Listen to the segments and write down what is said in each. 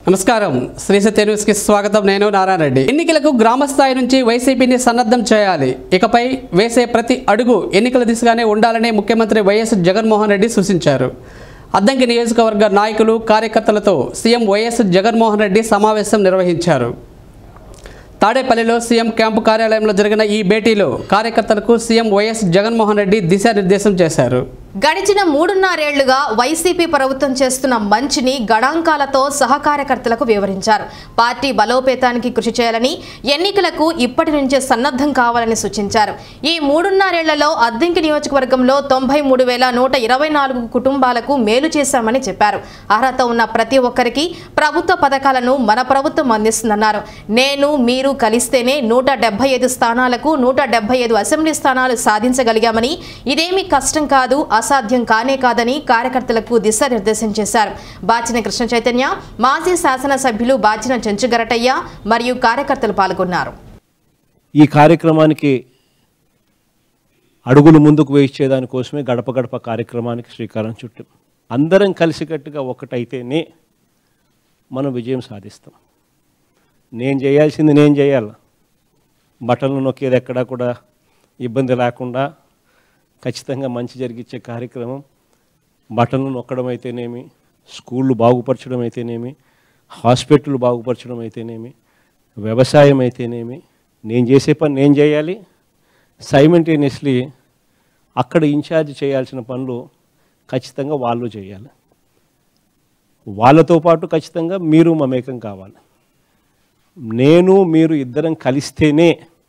నమస్కారం శ్రీ సత్య న్యూస్కి స్వాగతం నేను నారాయణ రెడ్డి ఎన్నికలకు గ్రామ స్థాయి నుంచి వైసీపీని సన్నద్ధం చేయాలి ఇకపై వేసే ప్రతి అడుగు ఎన్నికల దిశగానే ఉండాలని ముఖ్యమంత్రి వైఎస్ జగన్మోహన్ రెడ్డి సూచించారు అద్దంకి నియోజకవర్గ నాయకులు కార్యకర్తలతో సీఎం వైఎస్ జగన్మోహన్ రెడ్డి సమావేశం నిర్వహించారు తాడేపల్లిలో సీఎం క్యాంపు కార్యాలయంలో జరిగిన ఈ భేటీలో కార్యకర్తలకు సీఎం వైఎస్ జగన్మోహన్ రెడ్డి దిశానిర్దేశం చేశారు గడిచిన మూడున్నరేళ్లుగా వైసీపీ ప్రభుత్వం చేస్తున్న మంచిని గణాంకాలతో సహకార్యకర్తలకు వివరించారు పార్టీ బలోపేతానికి కృషి చేయాలని ఎన్నికలకు ఇప్పటి నుంచే సన్నద్ధం కావాలని సూచించారు ఈ మూడున్నరేళ్లలో అద్దెంకి నియోజకవర్గంలో తొంభై మూడు వేల నూట ఇరవై నాలుగు కుటుంబాలకు మేలు చేశామని చెప్పారు అర్హత ఉన్న ప్రతి ఒక్కరికి ప్రభుత్వ పథకాలను మన ప్రభుత్వం అందిస్తుందన్నారు నేను మీరు కలిస్తేనే నూట డెబ్బై ఐదు స్థానాలకు నూట డెబ్బై ఐదు అసెంబ్లీ స్థానాలు సాధించగలిగామని ఇదేమీ కష్టం కాదు అసాధ్యం కానే కాదని కార్యకర్తలకు దిశానిర్దేశం చేశారు బాచిన కృష్ణ చైతన్య మాజీ శాసనసభ్యులు బాచిన చెంచుగరటయ్య మరియు కార్యకర్తలు పాల్గొన్నారు ఈ కార్యక్రమానికి అడుగులు ముందుకు వేయించేదాని కోసమే గడప గడప కార్యక్రమానికి శ్రీకారం చుట్టాం అందరం కలిసికట్టుగా ఒకటైతేనే మనం విజయం సాధిస్తాం నేను చేయాల్సింది నేను చేయాలి బట్టలు నొక్కేది ఎక్కడా కూడా ఇబ్బంది లేకుండా ఖచ్చితంగా మంచి జరిగించే కార్యక్రమం బట్టలు నొక్కడం అయితేనేమి స్కూళ్ళు బాగుపరచడం అయితేనేమి హాస్పిటల్ బాగుపరచడం అయితేనేమి వ్యవసాయం అయితేనేమి నేను చేసే పని నేను చేయాలి సైమెంటేనియస్లీ అక్కడ ఇన్ఛార్జ్ చేయాల్సిన పనులు ఖచ్చితంగా వాళ్ళు చేయాలి వాళ్ళతో పాటు ఖచ్చితంగా మీరు మమేకం కావాలి నేను మీరు ఇద్దరం కలిస్తేనే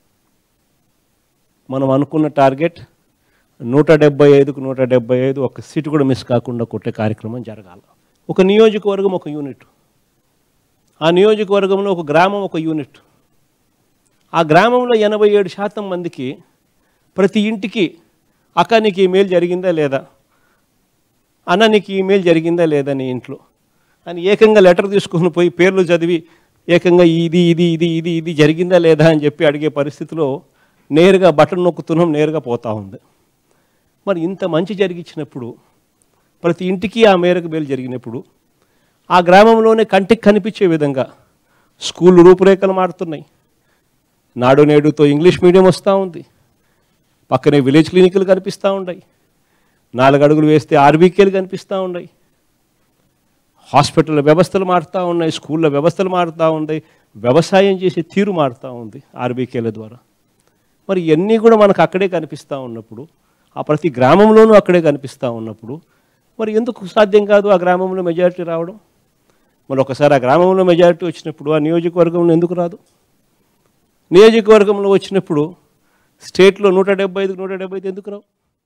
మనం అనుకున్న టార్గెట్ నూట డెబ్బై ఐదుకు నూట డెబ్బై ఐదు ఒక సీటు కూడా మిస్ కాకుండా కొట్టే కార్యక్రమం జరగాలి ఒక నియోజకవర్గం ఒక యూనిట్ ఆ నియోజకవర్గంలో ఒక గ్రామం ఒక యూనిట్ ఆ గ్రామంలో ఎనభై ఏడు శాతం మందికి ప్రతి ఇంటికి అక్క నీకు ఈ మేలు జరిగిందా లేదా అన్న నీకు ఈ మేలు జరిగిందా లేదా నీ ఇంట్లో అని ఏకంగా లెటర్ తీసుకొని పోయి పేర్లు చదివి ఏకంగా ఇది ఇది ఇది ఇది ఇది జరిగిందా లేదా అని చెప్పి అడిగే పరిస్థితిలో నేరుగా బటన్ నొక్కుతున్నాం నేరుగా పోతా ఉంది మరి ఇంత మంచి జరిగించినప్పుడు ప్రతి ఇంటికి ఆ మేరకు మేలు జరిగినప్పుడు ఆ గ్రామంలోనే కంటికి కనిపించే విధంగా స్కూల్ రూపురేఖలు మారుతున్నాయి నాడు నేడుతో ఇంగ్లీష్ మీడియం వస్తూ ఉంది పక్కనే విలేజ్ క్లినిక్లు కనిపిస్తూ ఉన్నాయి నాలుగు అడుగులు వేస్తే ఆర్బీకేలు కనిపిస్తూ ఉన్నాయి హాస్పిటల్ వ్యవస్థలు మారుతూ ఉన్నాయి స్కూళ్ళ వ్యవస్థలు మారుతూ ఉన్నాయి వ్యవసాయం చేసే తీరు మారుతూ ఉంది ఆర్బీకేల ద్వారా మరి ఇవన్నీ కూడా మనకు అక్కడే కనిపిస్తూ ఉన్నప్పుడు ఆ ప్రతి గ్రామంలోనూ అక్కడే కనిపిస్తూ ఉన్నప్పుడు మరి ఎందుకు సాధ్యం కాదు ఆ గ్రామంలో మెజారిటీ రావడం మరి ఒకసారి ఆ గ్రామంలో మెజారిటీ వచ్చినప్పుడు ఆ నియోజకవర్గంలో ఎందుకు రాదు నియోజకవర్గంలో వచ్చినప్పుడు స్టేట్లో నూట డెబ్బై ఐదు నూట డెబ్బై ఐదు ఎందుకు రావు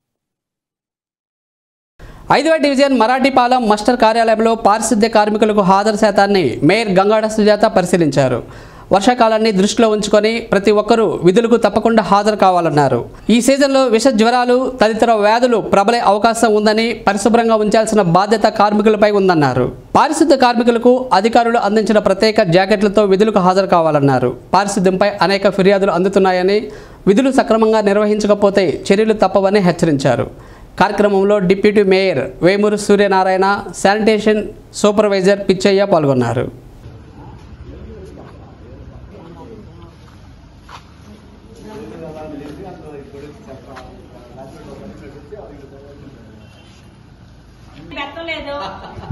ఐదవ డివిజన్ మరాఠీపాలెం మస్టర్ కార్యాలయంలో పారిశుద్ధ్య కార్మికులకు హాజరు శాతాన్ని మేయర్ గంగాడ సుజాత పరిశీలించారు వర్షాకాలాన్ని దృష్టిలో ఉంచుకొని ప్రతి ఒక్కరూ విధులకు తప్పకుండా హాజరు కావాలన్నారు ఈ సీజన్లో విష జ్వరాలు తదితర వ్యాధులు ప్రబలే అవకాశం ఉందని పరిశుభ్రంగా ఉంచాల్సిన బాధ్యత కార్మికులపై ఉందన్నారు పారిశుద్ధ్య కార్మికులకు అధికారులు అందించిన ప్రత్యేక జాకెట్లతో విధులకు హాజరు కావాలన్నారు పారిశుద్ధ్యంపై అనేక ఫిర్యాదులు అందుతున్నాయని విధులు సక్రమంగా నిర్వహించకపోతే చర్యలు తప్పవని హెచ్చరించారు కార్యక్రమంలో deputy mayor Vemuru Suryanarayana sanitation supervisor Pichaiah పాల్గొన్నారు పెట్టలేదు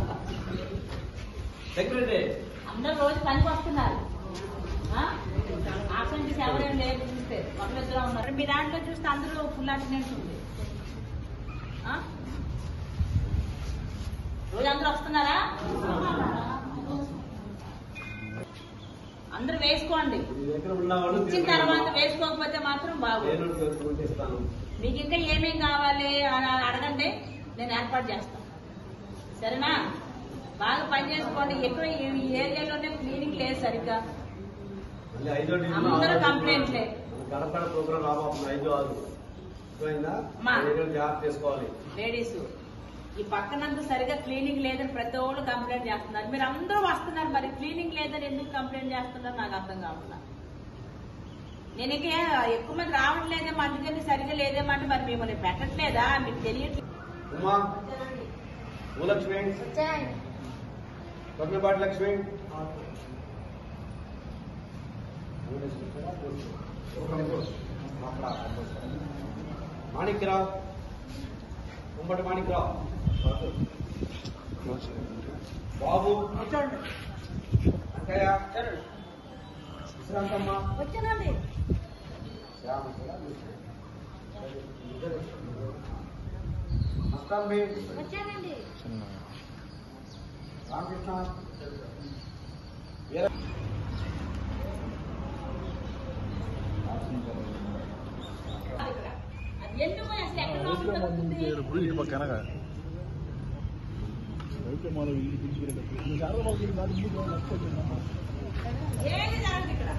అందరూ రోజు పనికి వస్తున్నారు ఆ? ఆసంటి ఎవరేం లేదు చూస్తే ఒకరిద్దరు ఉన్నారు మీ దాంట్లో చూస్తే అందరూ ఫుల్ అటెండెన్స్ ఉంది ఆ? రోజు అందరూ వస్తున్నారా అందరూ వేసుకోండి ఇచ్చిన తర్వాత వేసుకోకపోతే మాత్రం బాగుంది మీకు ఇంకా ఏమేం కావాలి అని అడగండి నేను ఏర్పాటు చేస్తాను సరేనా బాగా పని చేసుకోండి ఎక్కువ ఈ ఏరియాలోనే క్లీనింగ్ లేదు సరిగ్గా అందరూ కంప్లైంట్లే గడపడ ప్రోగ్రామ్ రాబోతుంది ఐదు ఆరు అర్థమైందా? అమ్మా. ఏదైనా జాగ్రత్త చేసుకోవాలి లేడీస్ ఈ పక్కనంతా సరిగా క్లీనింగ్ లేదని ప్రతి ఒళ్ళు కంప్లైంట్ చేస్తున్నారు మీరు అందరూ వస్తున్నారు మరి క్లీనింగ్ లేదని ఎందుకు కంప్లైంట్ చేస్తున్నారు నాకు అర్థం కావట్లా నేను ఇంక ఎక్కువ మంది రావట్లేదేమో అందుకని సరిగా లేదేమో అంటే మరి మిమ్మల్ని పెట్టట్లేదా మీకు తెలియట్లేదు ఉమా భూలక్ష్మి స్వర్ణపాటి లక్ష్మి మాణిక్యరావు ఉంబటి మాణిక్యరావు బాబు అంకయ్య విశ్రాంతమ్మ వచ్చానండి అస్తంబి వచ్చానండి రామకృష్ణ అది ఎందుకు అసలు ఎక్కడ లోపల దొరుకుతుంది? ఏమీ జరగదు ఇక్కడ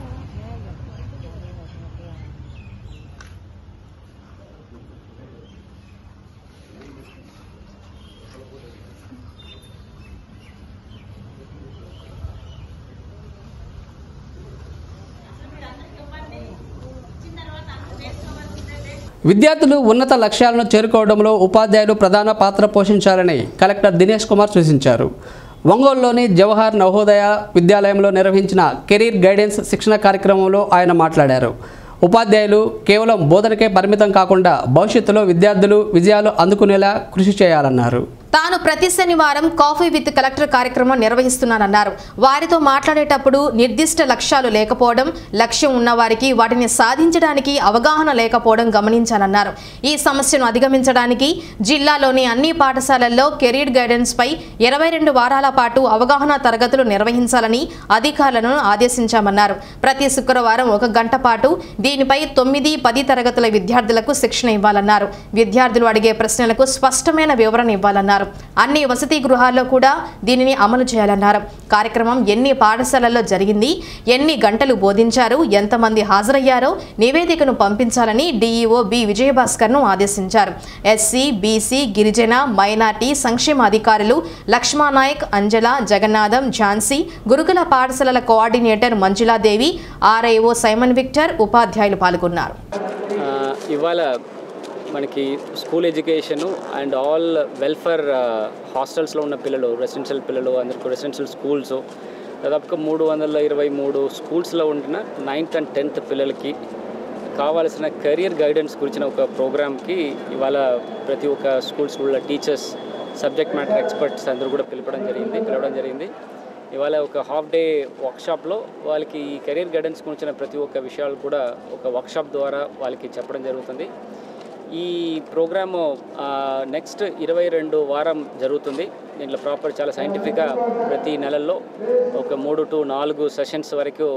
అసలు మీరు అందరికీ ఇవ్వండి ఇచ్చిన తర్వాత అందరూ వేసుకోవాల్సిందే విద్యార్థులు ఉన్నత లక్ష్యాలను చేరుకోవడంలో ఉపాధ్యాయులు ప్రధాన పాత్ర పోషించాలని కలెక్టర్ దినేష్ కుమార్ సూచించారు ఒంగోలులోని జవహర్ నవోదయ విద్యాలయంలో నిర్వహించిన కెరీర్ గైడెన్స్ శిక్షణ కార్యక్రమంలో ఆయన మాట్లాడారు ఉపాధ్యాయులు కేవలం బోధనకే పరిమితం కాకుండా భవిష్యత్తులో విద్యార్థులు విజయాలు అందుకునేలా కృషి చేయాలన్నారు తాను ప్రతి శనివారం కాఫీ విత్ కలెక్టర్ కార్యక్రమం నిర్వహిస్తున్నానన్నారు వారితో మాట్లాడేటప్పుడు నిర్దిష్ట లక్ష్యాలు లేకపోవడం లక్ష్యం ఉన్నవారికి వాటిని సాధించడానికి అవగాహన లేకపోవడం గమనించానన్నారు ఈ సమస్యను అధిగమించడానికి జిల్లాలోని అన్ని పాఠశాలల్లో కెరీర్ గైడెన్స్ పై ఇరవై రెండు వారాల పాటు అవగాహన తరగతులు నిర్వహించాలని అధికారులను ఆదేశించామన్నారు ప్రతి శుక్రవారం ఒక గంట పాటు దీనిపై తొమ్మిది పది తరగతుల విద్యార్థులకు శిక్షణ ఇవ్వాలన్నారు విద్యార్థులు అడిగే ప్రశ్నలకు స్పష్టమైన వివరణ ఇవ్వాలన్నారు అన్ని వసతి గృహాల్లో కూడా దీనిని అమలు చేయాలన్నారు కార్యక్రమం ఎన్ని పాఠశాలల్లో జరిగింది ఎన్ని గంటలు బోధించారు ఎంతమంది హాజరయ్యారో నివేదికను పంపించాలని డీఈఓ బి విజయభాస్కర్ను ఆదేశించారు ఎస్సీ బీసీ గిరిజన మైనార్టీ సంక్షేమ అధికారులు లక్ష్మానాయక్ అంజల జగన్నాథం ఝాన్సీ గురుకుల పాఠశాలల coordinator Manjuladevi RIO Simon Victor ఉపాధ్యాయులు పాల్గొన్నారు ఆ, ఇవాళ మనకి school education and all welfare హాస్టల్స్లో ఉన్న పిల్లలు రెసిడెన్షియల్ పిల్లలు అందరికీ రెసిడెన్షియల్ స్కూల్స్ దాదాపుగా మూడు వందల ఇరవై మూడు స్కూల్స్లో ఉంటున్న నైన్త్ అండ్ టెన్త్ పిల్లలకి కావాల్సిన కెరియర్ గైడెన్స్ గురించిన ఒక ప్రోగ్రామ్కి ఇవాళ ప్రతి ఒక్క స్కూల్ స్కూల్లో టీచర్స్ సబ్జెక్ట్ మ్యాటర్ ఎక్స్పర్ట్స్ అందరూ కూడా పిలపడం జరిగింది పిలవడం జరిగింది ఇవాళ ఒక హాఫ్ డే వర్క్షాప్లో వాళ్ళకి ఈ కెరీర్ గైడెన్స్ గురించిన ప్రతి ఒక్క విషయాలు కూడా ఒక వర్క్షాప్ ద్వారా వాళ్ళకి చెప్పడం జరుగుతుంది ఈ ప్రోగ్రాము నెక్స్ట్ ఇరవై రెండు వారం జరుగుతుంది దీంట్లో ప్రాపర్ చాలా సైంటిఫిక్గా ప్రతి నెలల్లో ఒక మూడు టు నాలుగు సెషన్స్ వరకు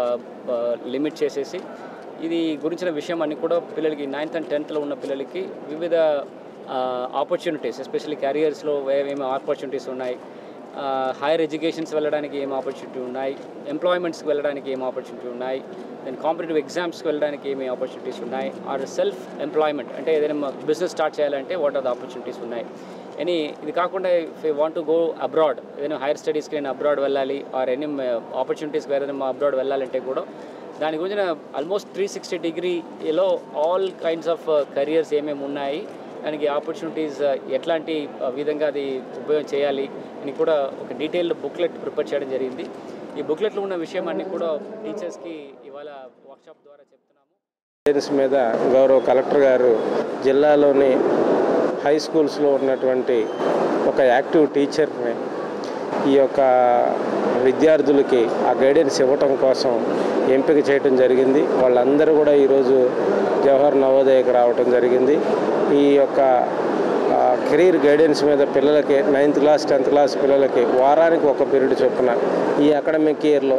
లిమిట్ చేసేసి ఇది గురించిన విషయం అన్ని కూడా పిల్లలకి నైన్త్ అండ్ టెన్త్లో ఉన్న పిల్లలకి వివిధ ఆపర్చునిటీస్ ఎస్పెషల్లీ క్యారియర్స్లో ఏమేమి ఆపర్చునిటీస్ ఉన్నాయి హైయర్ ఎడ్యుకేషన్స్ వెళ్ళడానికి ఏం ఆపర్చునిటీ ఉన్నాయి ఎంప్లాయ్మెంట్స్కి వెళ్ళడానికి ఏం ఆపర్చునిటీ ఉన్నాయి దెన్ కాంపిటేటివ్ ఎగ్జామ్స్కి వెళ్ళడానికి ఏమి ఆపర్చునిటీస్ ఉన్నాయి ఆర్ సెల్ఫ్ ఎంప్లాయ్మెంట్ అంటే ఏదైనా బిజినెస్ స్టార్ట్ చేయాలంటే వాట్ ఆర్ ద ఆపర్చునిటీస్ ఉన్నాయి ఎనీ ఇది కాకుండా if I want to go abroad ఏదైనా హైయర్ స్టడీస్కి నేను అబ్రాడ్ వెళ్ళాలి ఆర్ ఎనీ ఆపర్చునిటీస్కి ఏదైనా అబ్రాడ్ వెళ్ళాలంటే కూడా దాని గురించిన ఆల్మోస్ట్ త్రీ సిక్స్టీ డిగ్రీలో ఆల్ కైండ్స్ ఆఫ్ కెరియర్స్ ఏమేమి ఉన్నాయి దానికి ఆపర్చునిటీస్ ఎట్లాంటి ఆ, విధంగా అది ఉపయోగం చేయాలి అని కూడా ఒక డీటెయిల్డ్ బుక్లెట్ ప్రిపేర్ చేయడం జరిగింది ఈ బుక్లెట్లో ఉన్న విషయం అన్ని కూడా టీచర్స్కి ఇవాళ వర్క్షాప్ ద్వారా చెప్తున్నాము గైడెన్స్ మీద గౌరవ కలెక్టర్ గారు జిల్లాలోని హై స్కూల్స్లో ఉన్నటువంటి ఒక యాక్టివ్ టీచర్ని ఈ యొక్క విద్యార్థులకి ఆ గైడెన్స్ ఇవ్వటం కోసం ఎంపిక చేయటం జరిగింది వాళ్ళందరూ కూడా ఈరోజు జవహర్ నవోదయకు రావటం జరిగింది ఈ యొక్క ఆ, కెరీర్ గైడెన్స్ మీద పిల్లలకి నైన్త్ క్లాస్ టెన్త్ క్లాస్ పిల్లలకి వారానికి ఒక పీరియడ్ చొప్పున ఈ అకాడమిక్ ఇయర్లో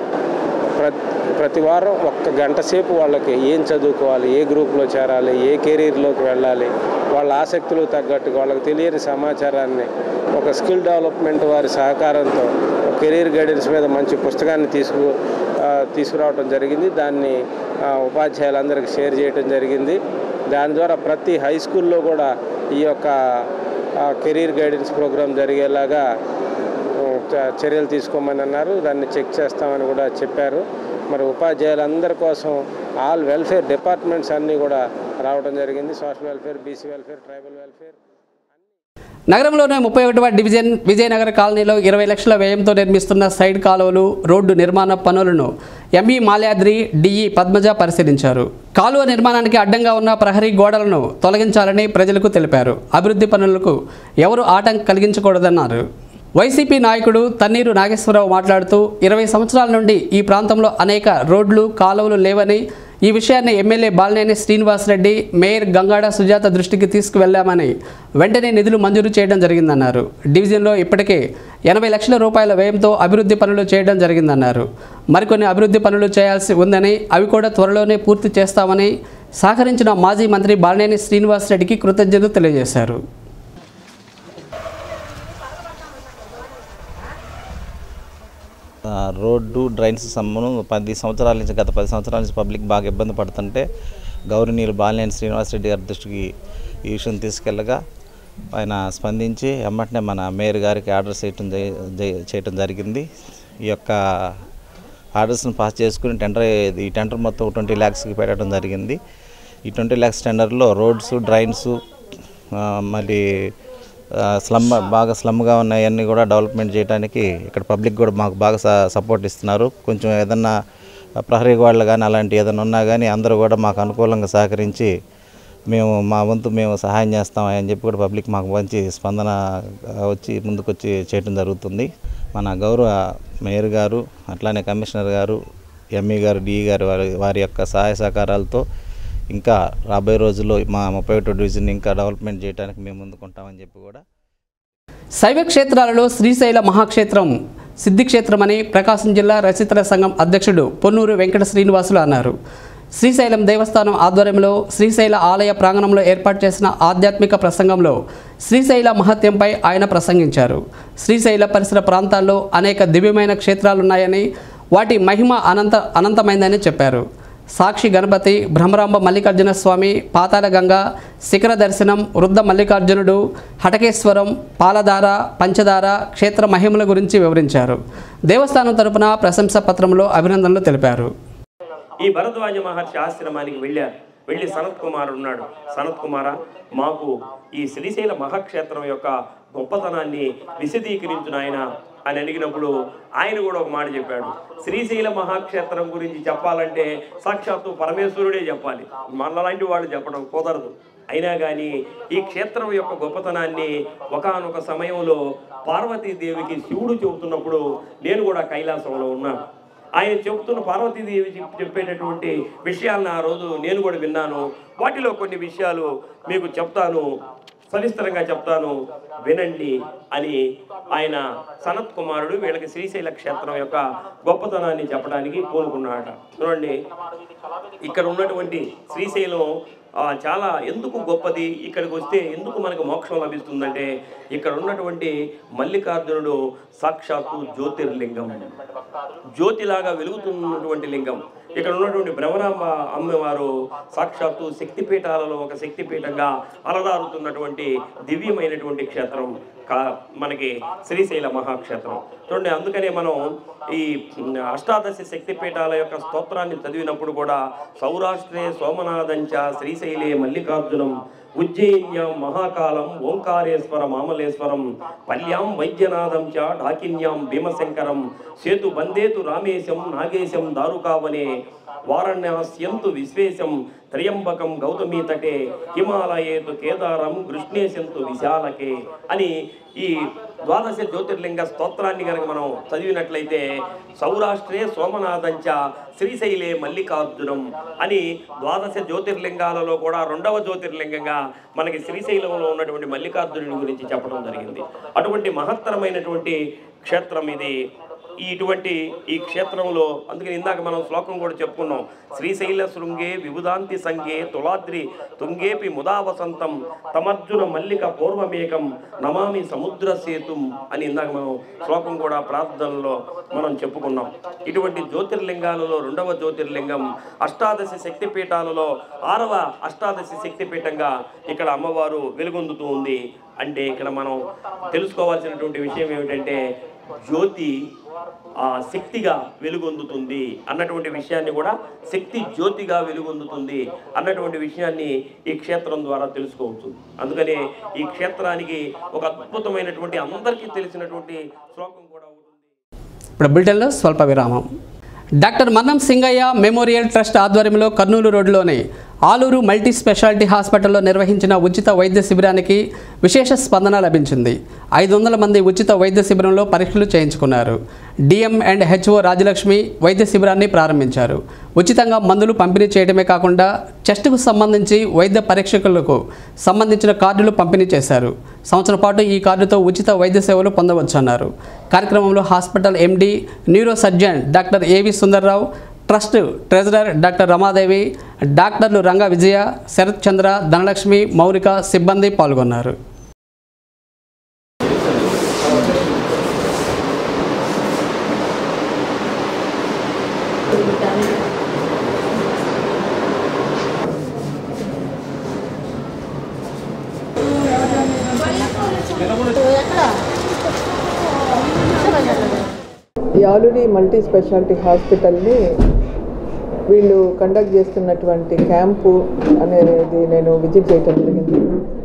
ప్రతి ప్రతి వారం ఒక్క గంట సేపు వాళ్ళకి ఏం చదువుకోవాలి ఏ గ్రూప్లో చేరాలి ఏ కెరీర్లోకి వెళ్ళాలి వాళ్ళ ఆసక్తులకు తగ్గట్టుగా వాళ్ళకి తెలియని సమాచారాన్ని ఒక స్కిల్ డెవలప్మెంట్ వారి సహకారంతో ఒక కెరీర్ గైడెన్స్ మీద మంచి పుస్తకాన్ని తీసుకు ఆ, తీసుకురావడం జరిగింది దాన్ని ఆ, ఉపాధ్యాయులందరికీ షేర్ చేయడం జరిగింది దాని ద్వారా ప్రతి హై స్కూల్లో కూడా ఈ యొక్క ఆ, కెరీర్ గైడెన్స్ ప్రోగ్రాం జరిగేలాగా చ- చర్యలు తీసుకోమని అన్నారు దాన్ని చెక్ చేస్తామని కూడా చెప్పారు మరి ఉపాధ్యాయులందరి కోసం ఆల్ వెల్ఫేర్ డిపార్ట్మెంట్స్ అన్నీ కూడా రావడం జరిగింది social welfare BC welfare tribal welfare నగరంలోని ముప్పై ఒకటవ డివిజన్ విజయనగర కాలనీలో ఇరవై లక్షల వ్యయంతో నిర్మిస్తున్న సైడ్ కాలువలు రోడ్డు నిర్మాణ పనులను ఎంఈ మాల్యాద్రి డిఈ పద్మజ పరిశీలించారు కాలువ నిర్మాణానికి అడ్డంగా ఉన్న ప్రహరీ గోడలను తొలగించాలని ప్రజలకు తెలిపారు అభివృద్ధి పనులకు ఎవరు ఆటంకం కలిగించకూడదన్నారు వైసీపీ నాయకుడు తన్నీరు నాగేశ్వరరావు మాట్లాడుతూ ఇరవై సంవత్సరాల నుండి ఈ ప్రాంతంలో అనేక రోడ్లు కాలువలు లేవని ఈ విషయాన్ని ఎమ్మెల్యే బాలినేని శ్రీనివాసరెడ్డి మేయర్ గంగాడ సుజాత దృష్టికి తీసుకువెళ్లామని వెంటనే నిధులు మంజూరు చేయడం జరిగిందన్నారు డివిజన్లో ఇప్పటికే ఎనభై లక్షల రూపాయల వ్యయంతో అభివృద్ధి పనులు చేయడం జరిగిందన్నారు మరికొన్ని అభివృద్ధి పనులు చేయాల్సి ఉందని అవి కూడా త్వరలోనే పూర్తి చేస్తామని సహకరించిన మాజీ మంత్రి బాలినేని శ్రీనివాసరెడ్డికి కృతజ్ఞతలు తెలియజేశారు ఆ, రోడ్డు డ్రైన్స్ సంబంధం పది సంవత్సరాల నుంచి గత పది సంవత్సరాల నుంచి పబ్లిక్ బాగా ఇబ్బంది పడుతుంటే గౌరవనీయులు బాలినేని శ్రీనివాసరెడ్డి గారి దృష్టికి ఈ విషయం తీసుకెళ్ళగా ఆయన స్పందించి ఎమ్మటనే మన మేయర్ గారికి ఆర్డర్ చేయటం జరి- జరి- చేయటం జరిగింది ఈ యొక్క ఆర్డర్స్ని పాస్ చేసుకుని టెండర్ ఈ టెండర్ మొత్తం ట్వంటీ ల్యాక్స్కి పెట్టడం జరిగింది ఈ ట్వంటీ ల్యాక్స్ టెండర్లో రోడ్స్ డ్రైన్స్ మళ్ళీ ఆ, స్లమ్ బాగా స్లమ్గా ఉన్నాయన్నీ కూడా డెవలప్మెంట్ చేయడానికి ఇక్కడ పబ్లిక్ కూడా మాకు బాగా స- సపోర్ట్ ఇస్తున్నారు కొంచెం ఏదన్నా ప్రహరీ గోడలు కానీ అలాంటి ఏదైనా ఉన్నా కానీ అందరూ కూడా మాకు అనుకూలంగా సహకరించి మేము మా వంతు మేము సహాయం చేస్తాం అని చెప్పి కూడా పబ్లిక్ మాకు మంచి స్పందన ఆ, వచ్చి ముందుకు వచ్చి చేయడం జరుగుతుంది మన గౌరవ మేయర్ గారు అట్లానే కమిషనర్ గారు ఎంఈ గారు డిఈ గారు వారి వారి యొక్క సహాయ సహకారాలతో ఇంకా రాబోయే రోజుల్లో మా ముప్పై ఒకటో డివిజన్ ఇంకా డెవలప్మెంట్ చేయడానికి మేము ముందుకుంటామని చెప్పి కూడా శైవ క్షేత్రాలలో శ్రీశైల మహాక్షేత్రం సిద్ధిక్షేత్రమని ప్రకాశం జిల్లా రచయితల సంఘం అధ్యక్షుడు పొన్నూరు వెంకట శ్రీనివాసులు అన్నారు శ్రీశైలం దేవస్థానం ఆధ్వర్యంలో శ్రీశైల ఆలయ ప్రాంగణంలో ఏర్పాటు చేసిన ఆధ్యాత్మిక ప్రసంగంలో శ్రీశైల మహత్యంపై ఆయన ప్రసంగించారు శ్రీశైల పరిసర ప్రాంతాల్లో అనేక దివ్యమైన క్షేత్రాలున్నాయని వాటి మహిమ అనంత అనంతమైందని చెప్పారు సాక్షి గణపతి భ్రమరాంబ మల్లికార్జున స్వామి పాతాళ గంగ శిఖర దర్శనం వృద్ధ మల్లికార్జునుడు హటకేశ్వరం పాలధార పంచదార క్షేత్ర మహిమల గురించి వివరించారు దేవస్థానం తరపున ప్రశంసా పత్రంలో అభినందనలు తెలిపారు ఈ భరద్వాజ మహర్షి ఆశ్రమానికి వెళ్ళారు వెళ్ళి సనత్ కుమార్ ఉన్నాడు సనత్ కుమార మాకు ఈ శ్రీశైల మహాక్షేత్రం యొక్క గొప్పతనాన్ని విశదీకరించిన ఆయన అని అడిగినప్పుడు ఆయన కూడా ఒక మాట చెప్పాడు శ్రీశైల మహాక్షేత్రం గురించి చెప్పాలంటే సాక్షాత్తు పరమేశ్వరుడే చెప్పాలి మనలాంటి వాళ్ళు చెప్పడం కుదరదు అయినా కానీ ఈ క్షేత్రం యొక్క గొప్పతనాన్ని ఒకానొక సమయంలో పార్వతీదేవికి శివుడు చెబుతున్నప్పుడు నేను కూడా కైలాసంలో ఉన్నాను ఆయన చెబుతున్న పార్వతీదేవి చెప్- చెప్పేటటువంటి విషయాలను ఆ రోజు నేను కూడా విన్నాను వాటిలో కొన్ని విషయాలు మీకు చెప్తాను సవిస్తరంగా చెప్తాను వినండి అని ఆయన సనత్ కుమారుడు వీళ్ళకి శ్రీశైల క్షేత్రం యొక్క గొప్పతనాన్ని చెప్పడానికి కోరుకున్నాడట చూడండి ఇక్కడ ఉన్నటువంటి శ్రీశైలం ఆ, చాలా ఎందుకు గొప్పది ఇక్కడికి వస్తే ఎందుకు మనకు మోక్షం లభిస్తుందంటే ఇక్కడ ఉన్నటువంటి మల్లికార్జునుడు సాక్షాత్తు జ్యోతిర్లింగం జ్యోతిలాగా వెలుగుతున్నటువంటి లింగం ఇక్కడ ఉన్నటువంటి భ్రమరాంబ అమ్మవారు సాక్షాత్తు శక్తిపీఠాలలో ఒక శక్తిపీఠంగా అలదారుతున్నటువంటి దివ్యమైనటువంటి క్షేత్రం కా మనకి శ్రీశైల మహాక్షేత్రం చూడండి అందుకనే మనం ఈ అష్టాదశ శక్తిపీఠాల యొక్క స్తోత్రాన్ని చదివినప్పుడు కూడా సౌరాష్ట్రే సోమనాథంచ శ్రీశైలే మల్లికార్జునం ఉజ్జయిన్యాం మహాకాలం ఓంకారేశ్వర మామలేశ్వరం పల్యాం వైద్యనాథం చ ఢాకిన్యాం భీమశంకరం సేతు బందేతు రామేశం నాగేశం దారుకావనే వారణ్యాస్యంతు విశ్వేశం త్రయంబకం గౌతమీ తటే హిమాలయేతు కేదారం కృష్ణేశంతు విశాలకే అని ఈ ద్వాదశ జ్యోతిర్లింగ స్తోత్రాన్ని కనుక మనం చదివినట్లయితే సౌరాష్ట్రే సోమనాథంచ శ్రీశైలే మల్లికార్జునం అని ద్వాదశ జ్యోతిర్లింగాలలో కూడా రెండవ జ్యోతిర్లింగంగా మనకి శ్రీశైలంలో ఉన్నటువంటి మల్లికార్జునుని గురించి చెప్పడం జరిగింది అటువంటి మహత్తరమైనటువంటి క్షేత్రం ఇది ఈ ఇటువంటి ఈ క్షేత్రంలో అందుకని ఇందాక మనం శ్లోకం కూడా చెప్పుకున్నాం శ్రీశైల శృంగే విభుదాంతి సంగే తులాద్రి తుంగేపి ముదా వసంతం తమర్జున మల్లిక పూర్వమేకం నమామి సముద్ర సేతుం అని ఇందాక మనం శ్లోకం కూడా ప్రార్థనలో మనం చెప్పుకున్నాం ఇటువంటి జ్యోతిర్లింగాలలో రెండవ జ్యోతిర్లింగం అష్టాదశ శక్తిపీఠాలలో ఆరవ అష్టాదశ శక్తిపీఠంగా ఇక్కడ అమ్మవారు వెలుగొందుతూ ఉంది అంటే ఇక్కడ మనం తెలుసుకోవాల్సినటువంటి విషయం ఏమిటంటే జ్యోతి ఆ శక్తిగా వెలుగొందుతుంది అన్నటువంటి విషయాన్ని కూడా శక్తి జ్యోతిగా వెలుగొందుతుంది అన్నటువంటి విషయాన్ని ఈ క్షేత్రం ద్వారా తెలుసుకోవచ్చు అందుకనే ఈ క్షేత్రానికి ఒక అద్భుతమైనటువంటి అందరికీ తెలిసినటువంటి శ్లోకం కూడా ఉంటుంది ఇప్పుడు బులెటిన్లో స్వల్ప విరామం doctor Mannam Singaiah memorial trust ఆధ్వర్యంలో కర్నూలు రోడ్లోని ఆలూరు మల్టీ స్పెషాలిటీ హాస్పిటల్లో నిర్వహించిన ఉచిత వైద్య శిబిరానికి విశేష స్పందన లభించింది ఐదు వందల మంది ఉచిత వైద్య శిబిరంలో పరీక్షలు చేయించుకున్నారు డిఎం అండ్ హెచ్ఓ రాజలక్ష్మి వైద్య శిబిరాన్ని ప్రారంభించారు ఉచితంగా మందులు పంపిణీ చేయడమే కాకుండా చెస్ట్కు సంబంధించి వైద్య పరీక్షకులకు సంబంధించిన కార్డులు పంపిణీ చేశారు సంవత్సరం పాటు ఈ కార్డుతో ఉచిత వైద్య సేవలు పొందవచ్చన్నారు కార్యక్రమంలో hospital MD neuro surgeon doctor AV Sundarrao trust treasurer doctor Ramadevi డాక్టర్లు రంగా విజయ శరత్ చంద్ర ధనలక్ష్మి మౌనిక సిబ్బంది పాల్గొన్నారు ఈ ఆలూరి మల్టీ స్పెషాలిటీ హాస్పిటల్ని వీళ్ళు కండక్ట్ చేస్తున్నటువంటి క్యాంపు అనేది నేను విజిట్ చేయటం జరిగింది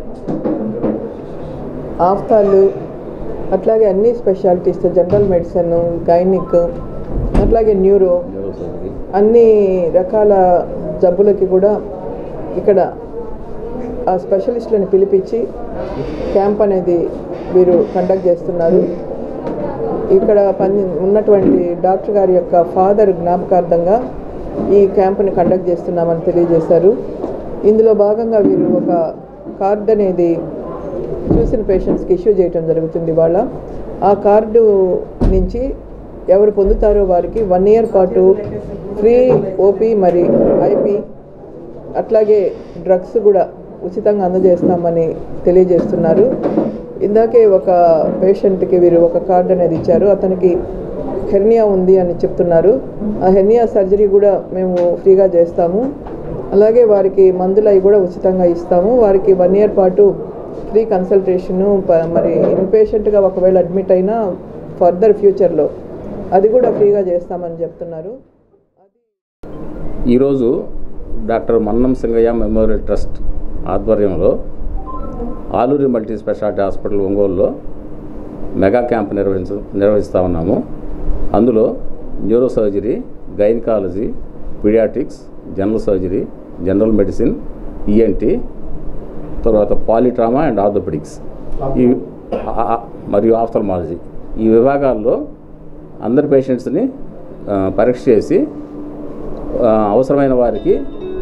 ఆఫ్తాలు అట్లాగే అన్ని స్పెషాలిటీస్ జనరల్ మెడిసిన్ గైనిక్ అట్లాగే న్యూరో అన్ని రకాల జబ్బులకి కూడా ఇక్కడ ఆ స్పెషలిస్టులను పిలిపించి క్యాంప్ అనేది వీరు కండక్ట్ చేస్తున్నారు ఇక్కడ పని ఉన్నటువంటి డాక్టర్ గారి యొక్క ఫాదర్ జ్ఞాపకార్థంగా ఈ క్యాంపుని కండక్ట్ చేస్తున్నామని తెలియజేశారు ఇందులో భాగంగా వీరు ఒక కార్డ్ అనేది చూసిన పేషెంట్స్కి ఇష్యూ చేయటం జరుగుతుంది వాళ్ళ ఆ కార్డు నుంచి ఎవరు పొందుతారో వారికి వన్ ఇయర్ పాటు ఫ్రీ ఓపీ మరి ఐపీ అట్లాగే డ్రగ్స్ కూడా ఉచితంగా అందజేస్తామని తెలియజేస్తున్నారు ఇందాకే ఒక పేషెంట్కి వీరు ఒక కార్డు అనేది ఇచ్చారు అతనికి హెర్నియా ఉంది అని చెప్తున్నారు ఆ హెర్నియా సర్జరీ కూడా మేము ఫ్రీగా చేస్తాము అలాగే వారికి మందులు అవి కూడా ఉచితంగా ఇస్తాము వారికి వన్ ఇయర్ పాటు ఫ్రీ కన్సల్టేషను ప- మరి ఇన్పేషెంట్గా ఒకవేళ అడ్మిట్ అయినా ఫర్దర్ ఫ్యూచర్లో అది కూడా ఫ్రీగా చేస్తామని చెప్తున్నారు ఈరోజు doctor Mannam Singaiah memorial trust ఆధ్వర్యంలో ఆలూరి మల్టీ స్పెషాలిటీ హాస్పిటల్ ఒంగోలులో మెగా క్యాంప్ నిర్వహించ నిర్వహిస్తూ ఉన్నాము అందులో neuro surgery gynaecology paediatrics general surgery general medicine ENT తర్వాత పాలిట్రామా అండ్ ఆర్థోపెడిక్స్ ఈ ఆ- ఆ- మరియు ఆఫ్థల్మాలజీ ఈ విభాగాల్లో అందరి పేషెంట్స్ని ఆ, పరీక్ష చేసి ఆ, అవసరమైన వారికి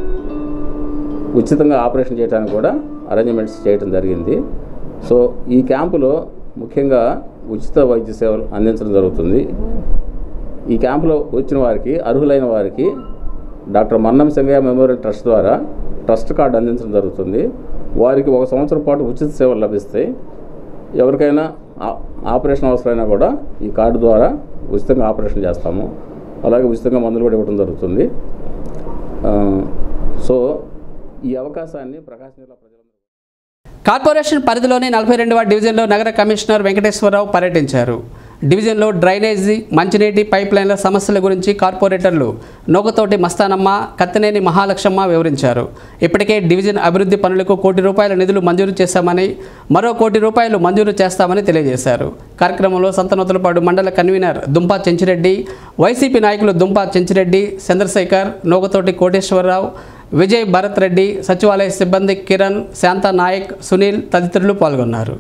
ఉచితంగా ఆపరేషన్ చేయడానికి కూడా అరేంజ్మెంట్స్ చేయడం జరిగింది సో ఈ క్యాంపులో ముఖ్యంగా ఉచిత వైద్య సేవలు అందించడం జరుగుతుంది ఈ క్యాంపులో వచ్చిన వారికి అర్హులైన వారికి doctor Mannam Singaiah memorial trust ద్వారా ట్రస్ట్ కార్డు అందించడం జరుగుతుంది వారికి ఒక సంవత్సరం పాటు ఉచిత సేవలు లభిస్తాయి ఎవరికైనా ఆ- ఆపరేషన్ అవసరమైనా కూడా ఈ కార్డు ద్వారా ఉచితంగా ఆపరేషన్ చేస్తాము అలాగే ఉచితంగా మందులు కూడా ఇవ్వడం జరుగుతుంది ఆ, సో ఈ అవకాశాన్ని ప్రకాశం జిల్లా ప్రజలందరూ కార్పొరేషన్ పరిధిలోని నలభై రెండవ డివిజన్లో నగర కమిషనర్ వెంకటేశ్వరరావు పర్యటించారు డివిజన్లో డ్రైనేజీ మంచినీటి పైప్ లైన్ల సమస్యల గురించి కార్పొరేటర్లు నోకతోటి మస్తానమ్మ కత్తినేని మహాలక్ష్మ వివరించారు ఇప్పటికే డివిజన్ అభివృద్ధి పనులకు కోటి రూపాయల నిధులు మంజూరు చేశామని మరో కోటి రూపాయలు మంజూరు చేస్తామని తెలియజేశారు కార్యక్రమంలో సంతనూతలపాడు మండల కన్వీనర్ దుంపా చెంచిరెడ్డి వైసీపీ నాయకులు దుంపా చెంచిరెడ్డి చంద్రశేఖర్ నోకతోటి కోటేశ్వరరావు విజయ్ భరత్ రెడ్డి సచివాలయ సిబ్బంది కిరణ్ శాంతా నాయక్ సునీల్ తదితరులు పాల్గొన్నారు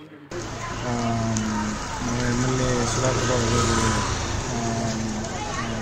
మా ఎమ్మెల్యే సుధాకర్ బాబు గారు ఆ, ఆ,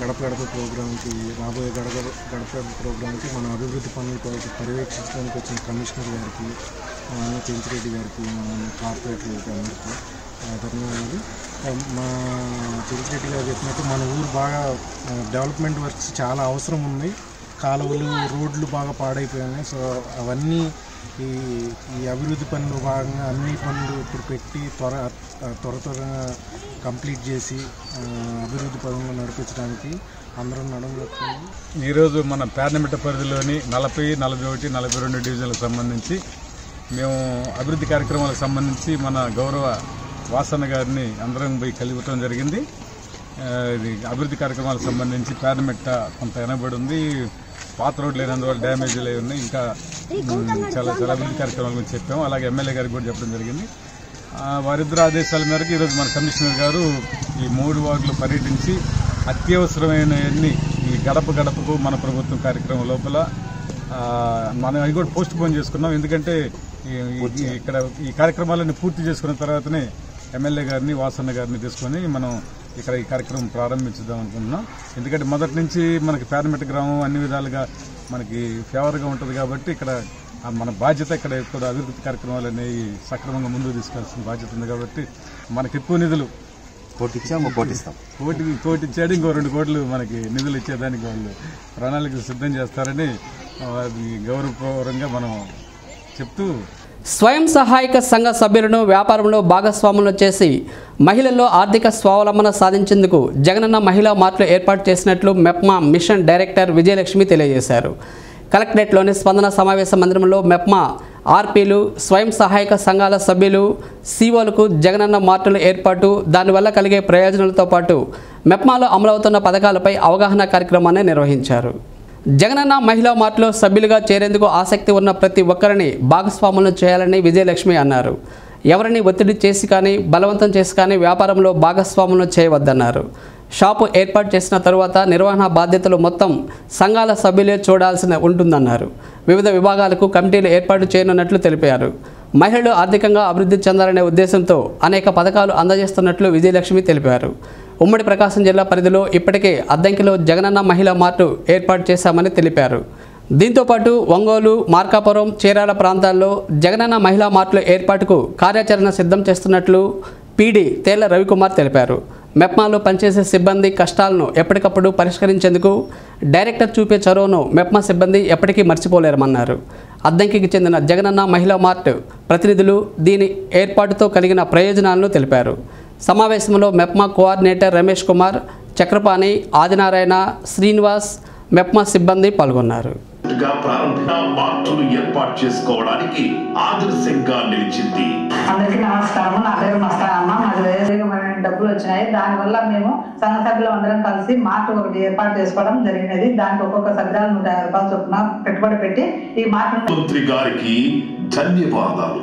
గడప గడప ప్రోగ్రాంకి రాబోయే గడప గడప ప్రోగ్రాంకి మన అభివృద్ధి పనులు ప- పర్యవేక్షించడానికి వచ్చిన కమిషనర్ గారికి మా అన్న చెంచిరెడ్డి గారికి మా అన్న కార్పొరేటర్లకి అందరికీ ఆ, ధన్యవాదాలు ఆ, మా చెంచిరెడ్డి గారు చెప్పినట్టు మన ఊరు బాగా ఆ, డెవలప్మెంట్ వర్క్స్ చాలా అవసరం ఉంది కాలువలు రోడ్లు బాగా పాడైపోయినాయి సో అవన్నీ ఈ ఈ అభివృద్ధి పనులు భాగంగా అన్ని పనులు ఇప్పుడు పెట్టి త్వర ఆ, త్వర త్వరగా కంప్లీట్ చేసి ఆ, అభివృద్ధి పనులు నడిపించడానికి అందరం నడుము ఈరోజు మన పార్లమెంట్ పరిధిలోని నలభై నలభై ఒకటి నలభై రెండు డివిజన్లకు సంబంధించి మేము అభివృద్ధి కార్యక్రమాలకు సంబంధించి మన గౌరవ వాసన్న గారిని అందరం పోయి కలిపటం జరిగింది ఆ, ఇది అభివృద్ధి కార్యక్రమాలకు సంబంధించి పార్లమెంట్ కొంత వెనబడి ఉంది పాత రోడ్లు లేనందువల్ల డ్యామేజ్లు అయి ఉన్నాయి ఇంకా ఉమ్, చాలా చాలా అభివృద్ధి కార్యక్రమాల గురించి చెప్పాము అలాగే ఎమ్మెల్యే గారికి కూడా చెప్పడం జరిగింది ఆ, వారిద్దరు ఆదేశాల మేరకు ఈరోజు మన కమిషనర్ గారు ఈ మూడు వార్డులు పర్యటించి అత్యవసరమైనవన్నీ ఈ గడప గడపకు మన ప్రభుత్వం కార్యక్రమం లోపల ఆ, మనం అవి కూడా పోస్ట్ పోన్ చేసుకున్నాం ఎందుకంటే ఈ- ఈ- ఇక్కడ ఈ కార్యక్రమాలన్నీ పూర్తి చేసుకున్న తర్వాతనే ఎమ్మెల్యే గారిని వాసన్న గారిని తీసుకొని మనం ఇక్కడ ఈ కార్యక్రమం ప్రారంభించుదాం అనుకుంటున్నాం ఎందుకంటే మొదటి నుంచి మనకి పార్లమెంట్ గ్రామం అన్ని విధాలుగా మనకి ఫేవర్గా ఉంటుంది కాబట్టి ఇక్కడ ఆ మన బాధ్యత ఇక్కడ ఎక్కువ అభివృద్ధి కార్యక్రమాలు అనేవి సక్రమంగా ముందుకు తీసుకెళ్లాల్సిన బాధ్యత ఉంది కాబట్టి మనకి ఎక్కువ నిధులు కోటి ఇచ్చాము కోటి ఇస్తాం కోటి కోటి ఇచ్చాడు ఇంకో రెండు కోట్లు మనకి నిధులు ఇచ్చేదానికి వాళ్ళు ప్రణాళిక సిద్ధం చేస్తారని ఆ, అది గౌరవపూర్వకంగా మనం చెప్తూ స్వయం సహాయక సంఘ సభ్యులను వ్యాపారంలో భాగస్వాములు చేసి మహిళల్లో ఆర్థిక స్వావలంబన సాధించేందుకు జగనన్న మహిళా మార్ట్లు ఏర్పాటు చేసినట్లు మెప్మా మిషన్ డైరెక్టర్ విజయలక్ష్మి తెలియజేశారు కలెక్టరేట్లోని స్పందన సమావేశ మందిరంలో మెప్మా ఆర్పీలు స్వయం సహాయక సంఘాల సభ్యులు సీఓలకు జగనన్న మార్టుల ఏర్పాటు దానివల్ల కలిగే ప్రయోజనాలతో పాటు మెప్మాలో అమలవుతున్న పథకాలపై అవగాహన కార్యక్రమాన్ని నిర్వహించారు జగనన్న మహిళా మార్ట్లో సభ్యులుగా చేరేందుకు ఆసక్తి ఉన్న ప్రతి ఒక్కరిని భాగస్వాములను చేయాలని విజయలక్ష్మి అన్నారు ఎవరిని ఒత్తిడి చేసి కానీ బలవంతం చేసి కానీ వ్యాపారంలో భాగస్వాములను చేయవద్దన్నారు షాపు ఏర్పాటు చేసిన తరువాత నిర్వహణ బాధ్యతలు మొత్తం సంఘాల సభ్యులే చూడాల్సిన ఉంటుందన్నారు వివిధ విభాగాలకు కమిటీలు ఏర్పాటు చేయనున్నట్లు తెలిపారు మహిళలు ఆర్థికంగా అభివృద్ధి చెందాలనే ఉద్దేశంతో అనేక పథకాలు అందజేస్తున్నట్లు విజయలక్ష్మి తెలిపారు ఉమ్మడి ప్రకాశం జిల్లా పరిధిలో ఇప్పటికే అద్దంకిలో జగనన్న మహిళా మార్టు ఏర్పాటు చేశామని తెలిపారు దీంతోపాటు ఒంగోలు మార్కాపురం చీరాల ప్రాంతాల్లో జగనన్న మహిళా మార్టుల ఏర్పాటుకు కార్యాచరణ సిద్ధం చేస్తున్నట్లు పీడీ తేళ్ల రవికుమార్ తెలిపారు మెప్మాలో పనిచేసే సిబ్బంది కష్టాలను ఎప్పటికప్పుడు పరిష్కరించేందుకు డైరెక్టర్ చూపే చొరవను మెప్మా సిబ్బంది ఎప్పటికీ మర్చిపోలేరమన్నారు అద్దంకికి చెందిన జగనన్న మహిళా మార్ట్ ప్రతినిధులు దీని ఏర్పాటుతో కలిగిన ప్రయోజనాలను తెలిపారు సమావేశంలో మెప్మా కోఆర్డినేటర్ రమేష్ కుమార్ చక్రపాణి ఆదినారాయణ శ్రీనివాస్ మెప్మా సిబ్బంది పాల్గొన్నారు గా ప్రారంభ మార్పులు ఏర్పాటు చేసుకోవడానికి ఆదర్శంగా నిలిచింది అందరికీ నమస్కారము నా పేరు మస్తానమ్మ మాది వేగమైన డబ్బులు వచ్చినాయి దానివల్ల మేము సంఘ సభ్యులు అందరం కలిసి మార్ట్ ఒకటి ఏర్పాటు చేసుకోవడం జరిగినది దానికి ఒక్కొక్క సభ్యులు నూట యాభై రూపాయలు చొప్పున పెట్టుబడి పెట్టి ఈ మార్ట్ మంత్రి గారికి ధన్యవాదాలు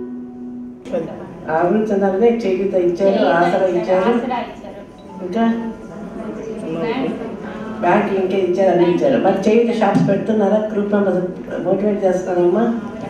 అభివృద్ధి చెందాలని చేయూత ఇచ్చారు ఆసరా ఇచ్చారు ఇంకా బ్యాంక్ ఇంకా ఇచ్చారు అన్ని ఇచ్చారు మరి చేయూత షాప్స్ పెడుతున్నారా గ్రూప్ మెంబర్స్ మోటివేట్ చేస్తానమ్మా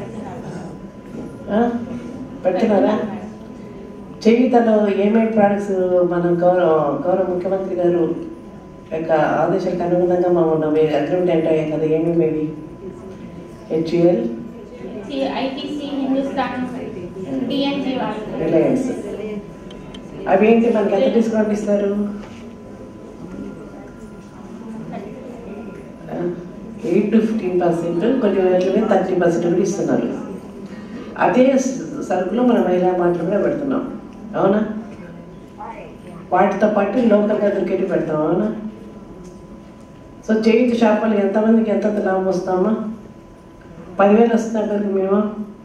ఆ? పెడుతున్నారా చేయూతలో ఏమేమి ప్రోడక్ట్స్ మన గౌరవ గౌరవ ముఖ్యమంత్రి గారు యొక్క ఆదేశాలకు అనుగుణంగా మనం అగ్రిమెంట్ ఎంటర్ అయ్యాయి కదా ఏమేమి హెచ్యుఎల్ ఐటీసీ హిందుస్థాన్ టిఎన్జీ వాళ్ళు రిలయన్స్ అవి ఏంటి మనకి ఎంత డిస్కౌంట్ ఇస్తారు ఎయిట్ టు ఫిఫ్టీన్ పర్సెంట్ కొన్ని వాటిలో థర్టీ పర్సెంట్ కూడా ఇస్తున్నారు అదే స- సరుకులు మన మహిళా మాటలు కూడా పెడుతున్నాం అవునా వాటితో పాటు లోకల్గా దొరికేటి పెడతాం అవునా సో చేయించి షాపులు ఎంతమందికి ఎంత లాభం వస్తామా పదివేలు వస్తున్నాయి కదా మేము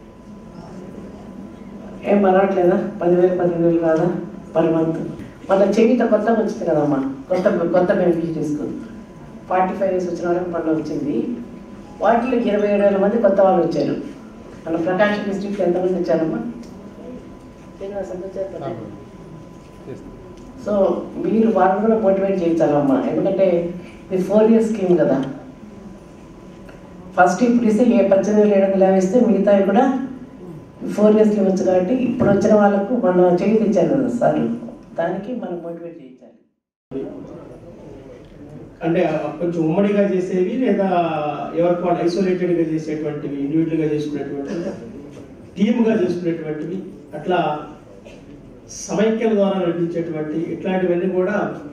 ఏం మరవట్లేదా పదివేలు పదివేలు కాదా పర్ మంత్ మన చేయిత కొత్తగా వచ్చింది కదమ్మా కొత్త కొత్త బెనిఫిషరీస్ ఫార్టీ ఫైవ్ ఇయర్స్ వచ్చిన వాళ్ళకి పనులు వచ్చింది వాటిలో ఇరవై ఏడు వేల మంది కొత్త వాళ్ళు వచ్చారు మన ప్రకాశం డిస్ట్రిక్ట్ ఎంతమంది వచ్చారమ్మా సో మీరు వాళ్ళని కూడా మోటివేట్ చేయించాలమ్మా ఎందుకంటే ఇది ఫోర్ ఇయర్స్ స్కీమ్ కదా ఫస్ట్ ఇప్పుడు ఇస్తే ఏ పద్దెనిమిది వేల ఏడు వందల యాభై ఇస్తే మిగతావి కూడా ఫోర్ ఇయర్స్ ఇవ్వచ్చు కాబట్టి ఇప్పుడు వచ్చిన వాళ్ళకు మనం చేయి తెచ్చారు కదా సార్ దానికి మనం మోటివేట్ చేయించాలి అంటే కొంచెం ఉమ్మడిగా చేసేవి లేదా ఎవరికి వాళ్ళు ఐసోలేటెడ్గా చేసేటువంటివి ఇండివిజువల్గా చేసుకునేటువంటివి టీమ్గా చేసుకునేటువంటివి అట్లా సమైక్యం ద్వారా నడిపించేటువంటి ఇట్లాంటివన్నీ కూడా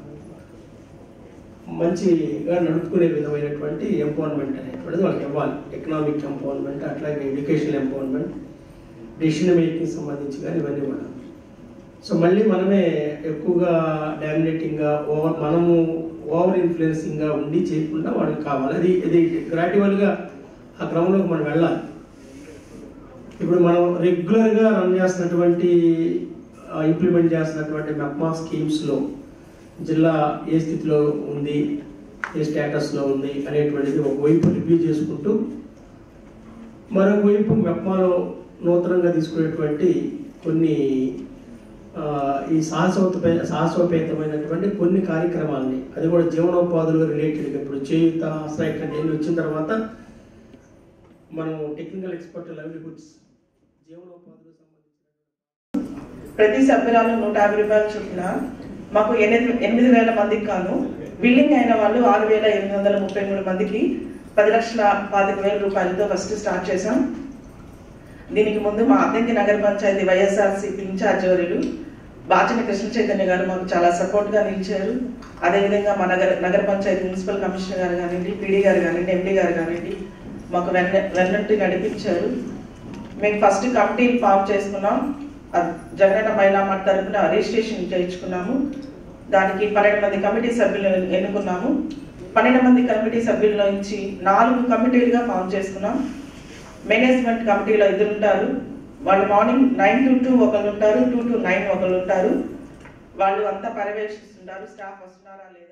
మంచిగా నడుపుకునే విధమైనటువంటి ఎంపవర్మెంట్ అనేటువంటిది వాళ్ళకి ఇవ్వాలి ఎకనామిక్ ఎంపవర్మెంట్ అట్లాగే ఎడ్యుకేషన్ ఎంపవర్మెంట్ డెసిషన్ మేకింగ్ సంబంధించి కానీ ఇవన్నీ కూడా సో మళ్ళీ మనమే ఎక్కువగా డామినేటింగ్గా ఓవర్ మనము ఓవర్ ఇన్ఫ్లుయెన్సింగ్గా ఉండి చేయకుండా వాళ్ళకి కావాలి అది ఇది గ్రాడ్యువల్గా ఆ క్రమంలోకి మనం వెళ్ళాలి ఇప్పుడు మనం రెగ్యులర్గా రన్ చేస్తున్నటువంటి ఇంప్లిమెంట్ చేస్తున్నటువంటి మెప్మా స్కీమ్స్లో జిల్లా ఏ స్థితిలో ఉంది ఏ స్టేటస్లో ఉంది అనేటువంటిది ఒకవైపు రివ్యూ చేసుకుంటూ మరోవైపు మెప్మాలో నూతనంగా తీసుకునేటువంటి కొన్ని ఆ, ఈ సాహసోపే సాహసోపేతమైనటువంటి కొన్ని కార్యక్రమాలని అది కూడా జీవనోపాధులుగా రిలేటెడ్గా ఇప్పుడు చేయుత ఆశ్రయ కంటే వచ్చిన తర్వాత మనం టెక్నికల్ ఎక్స్పర్ట్ లైవ్లీహుడ్స్ జీవనోపాధులకు ప్రతి సభ్యురాలు నూట యాభై రూపాయలు చొప్పున మాకు ఎనిమిది ఎనిమిది వేల మందికి గాను బిల్డింగ్ అయిన వాళ్ళు ఆరు వేల ఎనిమిది వందల ముప్పై మూడు మందికి పది లక్షల పాతిక వేల రూపాయలతో ఫస్ట్ స్టార్ట్ చేశాం దీనికి ముందు మా అద్దెంకి నగర పంచాయతీ వైఎస్ఆర్సీపీ ఇన్ఛార్జీలు బాచని కృష్ణ చైతన్య గారు మాకు చాలా సపోర్ట్ గా నిలిచారు అదేవిధంగా మా నగర నగర పంచాయతీ మున్సిపల్ కమిషనర్ గారు కానివ్వండి పీడీ గారు కానివ్వండి ఎండీ గారు కానివ్వండి మాకు వెన్న వెన్నట్టు నడిపించారు మేము ఫస్ట్ కమిటీ ఫామ్ చేసుకున్నాం అది జగనన్న మహిళా మఠ తరపున రిజిస్ట్రేషన్ చేయించుకున్నాము దానికి పన్నెండు మంది కమిటీ సభ్యులు ఎన్నుకున్నాము పన్నెండు మంది కమిటీ సభ్యుల నుంచి నాలుగు కమిటీలుగా ఫామ్ చేసుకున్నాం మేనేజ్మెంట్ కమిటీలో ఇద్దరు ఉంటారు వాళ్ళు మార్నింగ్ నైన్ టు టూ ఒకళ్ళు ఉంటారు టూ టు నైన్ ఒకళ్ళు ఉంటారు వాళ్ళు అంతా పర్యవేక్షిస్తుంటారు స్టాఫ్ వస్తున్నారా లేదా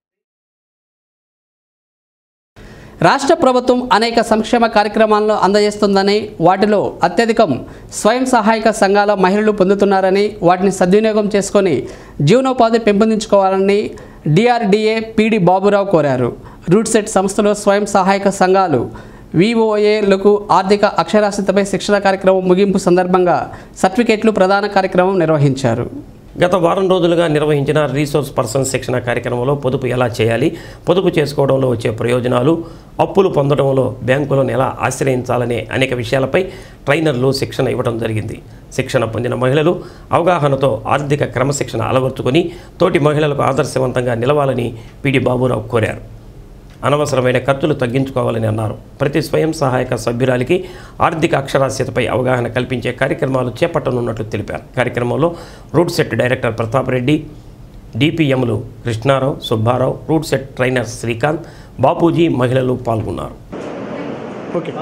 రాష్ట్ర ప్రభుత్వం అనేక సంక్షేమ కార్యక్రమాలను అందజేస్తుందని వాటిలో అత్యధికం స్వయం సహాయక సంఘాల మహిళలు పొందుతున్నారని వాటిని సద్వినియోగం చేసుకొని జీవనోపాధి పెంపొందించుకోవాలని డిఆర్డీఏ పీడి బాబురావు కోరారు రూట్ సెట్ సంస్థలో స్వయం సహాయక సంఘాలు విఓఏలకు ఆర్థిక అక్షరాస్యతపై శిక్షణ కార్యక్రమం ముగింపు సందర్భంగా సర్టిఫికేట్లు ప్రధాన కార్యక్రమం నిర్వహించారు గత వారం రోజులుగా నిర్వహించిన రీసోర్స్ పర్సన్ శిక్షణ కార్యక్రమంలో పొదుపు ఎలా చేయాలి పొదుపు చేసుకోవడంలో వచ్చే ప్రయోజనాలు అప్పులు పొందడంలో బ్యాంకులను ఎలా ఆశ్రయించాలనే అనేక విషయాలపై ట్రైనర్లు శిక్షణ ఇవ్వడం జరిగింది శిక్షణ పొందిన మహిళలు అవగాహనతో ఆర్థిక క్రమశిక్షణ అలవర్చుకొని తోటి మహిళలకు ఆదర్శవంతంగా నిలవాలని పిడి బాబురావు కోరారు అనవసరమైన ఖర్చులు తగ్గించుకోవాలని అన్నారు ప్రతి స్వయం సహాయక సభ్యురాలికి ఆర్థిక అక్షరాస్యతపై అవగాహన కల్పించే కార్యక్రమాలు చేపట్టనున్నట్లు తెలిపారు కార్యక్రమంలో RUDSET director Pratap Reddy డిపిఎంలు Krishnarao Subbarao RUDSET trainer Srikanth Bapuji మహిళలు పాల్గొన్నారు ఓకే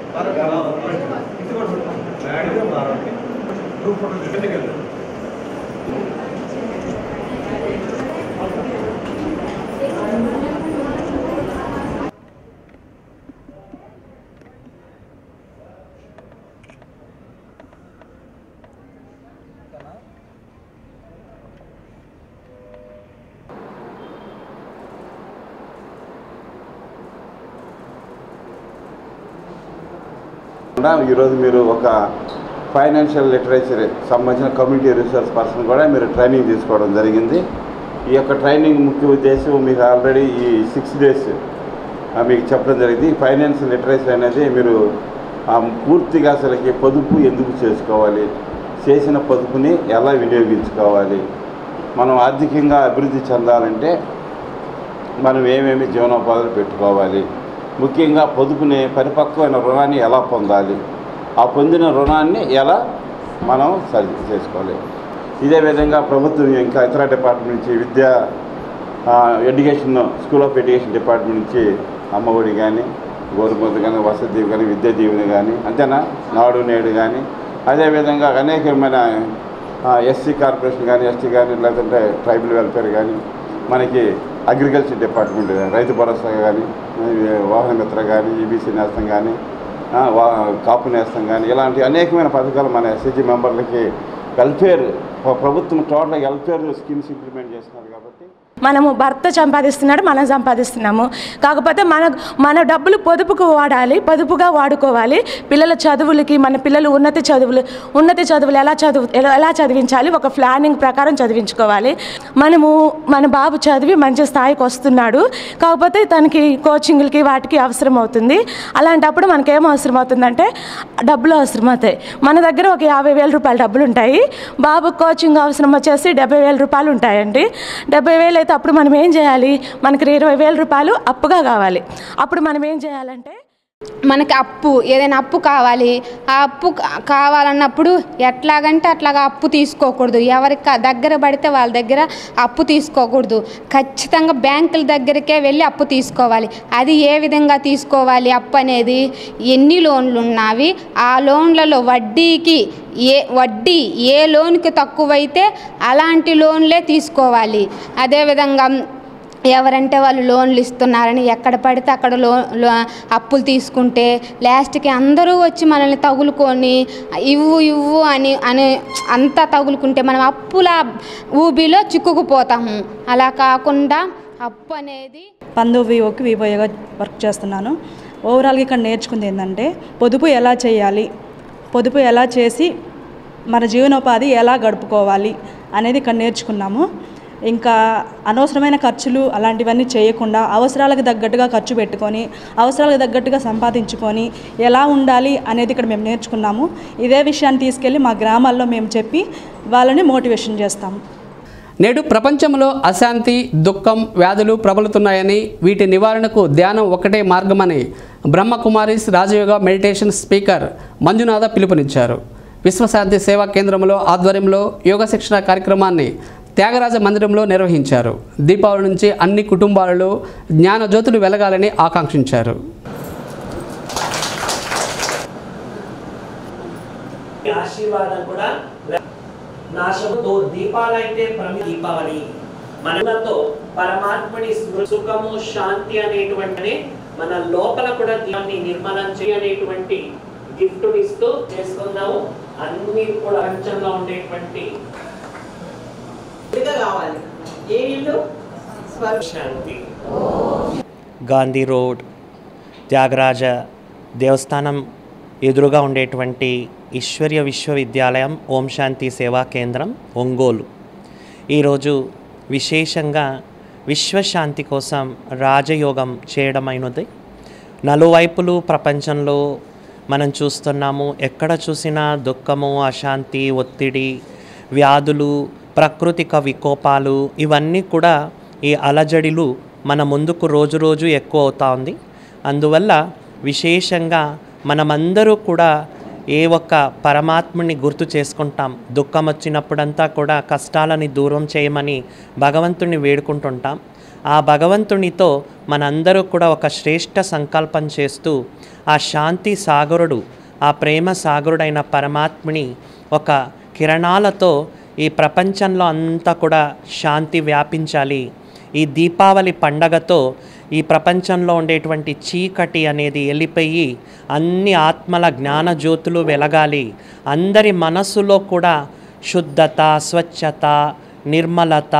కాకుండా ఈరోజు మీరు ఒక ఫైనాన్షియల్ లిటరేచర్ సంబంధించిన కమ్యూనిటీ రీసోర్స్ పర్సన్ కూడా మీరు ట్రైనింగ్ తీసుకోవడం జరిగింది ఈ యొక్క ట్రైనింగ్ ముఖ్య ఉద్దేశం మీకు ఆల్రెడీ ఈ సిక్స్ డేస్ మీకు చెప్పడం జరిగింది ఈ ఫైనాన్షియల్ లిటరేచర్ అనేది మీరు ఆ, పూర్తిగా అసలుకి పొదుపు ఎందుకు చేసుకోవాలి చేసిన పొదుపుని ఎలా వినియోగించుకోవాలి మనం ఆర్థికంగా అభివృద్ధి చెందాలంటే మనం ఏమేమి జీవనోపాధులు పెట్టుకోవాలి ముఖ్యంగా పొదుపుని పరిపక్వమైన రుణాన్ని ఎలా పొందాలి ఆ పొందిన రుణాన్ని ఎలా మనం సరి చేసుకోవాలి ఇదే విధంగా ప్రభుత్వం ఇంకా ఇతర డిపార్ట్మెంట్ నుంచి విద్యా ఆ, education school of education department నుంచి అమ్మఒడి కానీ గోరుముద్ద కానీ వసతి దీవి కానీ విద్యా దీవెని కానీ అంతేనా నాడు నేడు కానీ అదేవిధంగా అనేకమైన ఎస్సీ కార్పొరేషన్ కానీ ఎస్టీ కానీ లేదంటే ట్రైబల్ వెల్ఫేర్ కానీ మనకి అగ్రికల్చర్ డిపార్ట్మెంట్ రైతు భరోసా కానీ వాహన మిత్ర కానీ ఈబీసీ నేస్తం కానీ ఆ, వా- కాపు నేస్తం కానీ ఇలాంటి అనేకమైన పథకాలు మన ఎస్సీజీ మెంబర్లకి వెల్ఫేర్ ప్రభుత్వం టోటల్ వెల్ఫేర్ స్కీమ్స్ ఇంప్లిమెంట్ చేస్తున్నారు కాబట్టి మనము భర్త సంపాదిస్తున్నాడు మనం సంపాదిస్తున్నాము కాకపోతే మన మన డబ్బులు పొదుపుకు వాడాలి పొదుపుగా వాడుకోవాలి పిల్లల చదువులకి మన పిల్లలు ఉన్నత చదువులు ఉన్నత చదువులు ఎలా చదువు ఎలా ఎలా చదివించాలి ఒక ప్లానింగ్ ప్రకారం చదివించుకోవాలి మనము మన బాబు చదివి మంచి స్థాయికి వస్తున్నాడు కాకపోతే తనకి కోచింగ్లకి వాటికి అవసరం అవుతుంది అలాంటప్పుడు మనకి ఏం అవసరం అవుతుందంటే డబ్బులు అవసరం అవుతాయి మన దగ్గర ఒక యాభై వేల రూపాయల డబ్బులు ఉంటాయి బాబు కోచింగ్ అవసరం వచ్చేసి డెబ్బై వేల రూపాయలు ఉంటాయండి డెబ్బై వేలు అయితే అప్పుడు మనం ఏం చేయాలి మనకి ఇరవై వేల రూపాయలు అప్పుగా కావాలి అప్పుడు మనం ఏం చేయాలంటే మనకి అప్పు ఏదైనా అప్పు కావాలి ఆ అప్పు కా- కావాలన్నప్పుడు ఎట్లాగంటే అట్లాగా అప్పు తీసుకోకూడదు ఎవరికి కా- దగ్గర పడితే వాళ్ళ దగ్గర అప్పు తీసుకోకూడదు ఖచ్చితంగా బ్యాంకుల దగ్గరికే వెళ్ళి అప్పు తీసుకోవాలి అది ఏ విధంగా తీసుకోవాలి అప్పు అనేది ఎన్ని లోన్లు ఉన్నవి ఆ లోన్లలో వడ్డీకి ఏ వడ్డీ ఏ లోన్కి తక్కువైతే అలాంటి లోన్లే తీసుకోవాలి అదేవిధంగా ఎవరంటే వాళ్ళు లోన్లు ఇస్తున్నారని ఎక్కడ పడితే అక్కడ లో లో- అప్పులు తీసుకుంటే లాస్ట్కి అందరూ వచ్చి మనల్ని తగులుకొని ఇవ్వు ఇవ్వు అని అని అంతా తగులుకుంటే మనం అప్పుల ఊబిలో చిక్కుకుపోతాము అలా కాకుండా అప్పు అనేది పందో వివోకి వివోగా వర్క్ చేస్తున్నాను ఓవరాల్గా ఇక్కడ నేర్చుకుంది ఏంటంటే పొదుపు ఎలా చేయాలి పొదుపు ఎలా చేసి మన జీవనోపాధి ఎలా గడుపుకోవాలి అనేది ఇక్కడ నేర్చుకున్నాము ఇంకా అనవసరమైన ఖర్చులు అలాంటివన్నీ చేయకుండా అవసరాలకు తగ్గట్టుగా ఖర్చు పెట్టుకొని అవసరాలకు తగ్గట్టుగా సంపాదించుకొని ఎలా ఉండాలి అనేది ఇక్కడ మేము నేర్చుకున్నాము ఇదే విషయాన్ని తీసుకెళ్ళి మా గ్రామాల్లో మేము చెప్పి వాళ్ళని మోటివేషన్ చేస్తాము నేడు ప్రపంచంలో అశాంతి దుఃఖం వ్యాధులు ప్రబలుతున్నాయని వీటి నివారణకు ధ్యానం ఒకటే మార్గమని బ్రహ్మకుమారిస్ రాజయోగ మెడిటేషన్ స్పీకర్ మంజునాథ పిలుపునిచ్చారు విశ్వశాంతి సేవా కేంద్రంలో ఆధ్వర్యంలో యోగ శిక్షణ కార్యక్రమాన్ని త్యాగరాజ మందిరంలో నిర్వహించారు దీపావళి నుంచి అన్ని కుటుంబాలలో జ్ఞాన జ్యోతులు వెలగాలని ఆకాంక్షించారు ఆశీర్వాదం కూడా నాశముతో దీపాలైతే ప్రమి దీపావళి మనతో పరమాత్మని స్మృ- సుఖము శాంతి అనేటువంటి మన లోపల కూడా దీన్ని నిర్మలం చేయనేటువంటి గిఫ్ట్ ఇస్తూ చేసుకుందాము అన్ని కూడా ప్రపంచంలో ఉండేటువంటి కావాలి ఏ ఇల్లు శాంతి గాంధీ రోడ్ త్యాగరాజ దేవస్థానం ఎదురుగా ఉండేటువంటి ఈశ్వర్య విశ్వవిద్యాలయం ఓం శాంతి సేవా కేంద్రం ఒంగోలు ఈరోజు విశేషంగా విశ్వశాంతి కోసం రాజయోగం చేయడమైనది నలువైపులు ప్రపంచంలో మనం చూస్తున్నాము ఎక్కడ చూసినా దుఃఖము అశాంతి ఒత్తిడి వ్యాధులు ప్రాకృతిక వికోపాలు ఇవన్నీ కూడా ఈ అలజడిలు మన ముందుకు రోజు రోజు ఎక్కువ అవుతా ఉంది అందువల్ల విశేషంగా మనమందరూ కూడా ఏ ఒక్క పరమాత్ముని గుర్తు చేసుకుంటాం దుఃఖం వచ్చినప్పుడంతా కూడా కష్టాలని దూరం చేయమని భగవంతుని వేడుకుంటుంటాం ఆ భగవంతునితో మనందరూ కూడా ఒక శ్రేష్ట సంకల్పం చేస్తూ ఆ శాంతి సాగరుడు ఆ ప్రేమ సాగరుడైన పరమాత్ముని ఒక కిరణాలతో ఈ ప్రపంచంలో అంతా కూడా శాంతి వ్యాపించాలి ఈ దీపావళి పండగతో ఈ ప్రపంచంలో ఉండేటువంటి చీకటి అనేది వెళ్ళిపోయి అన్ని ఆత్మల జ్ఞాన జ్యోతులు వెలగాలి అందరి మనస్సులో కూడా శుద్ధత స్వచ్ఛత నిర్మలత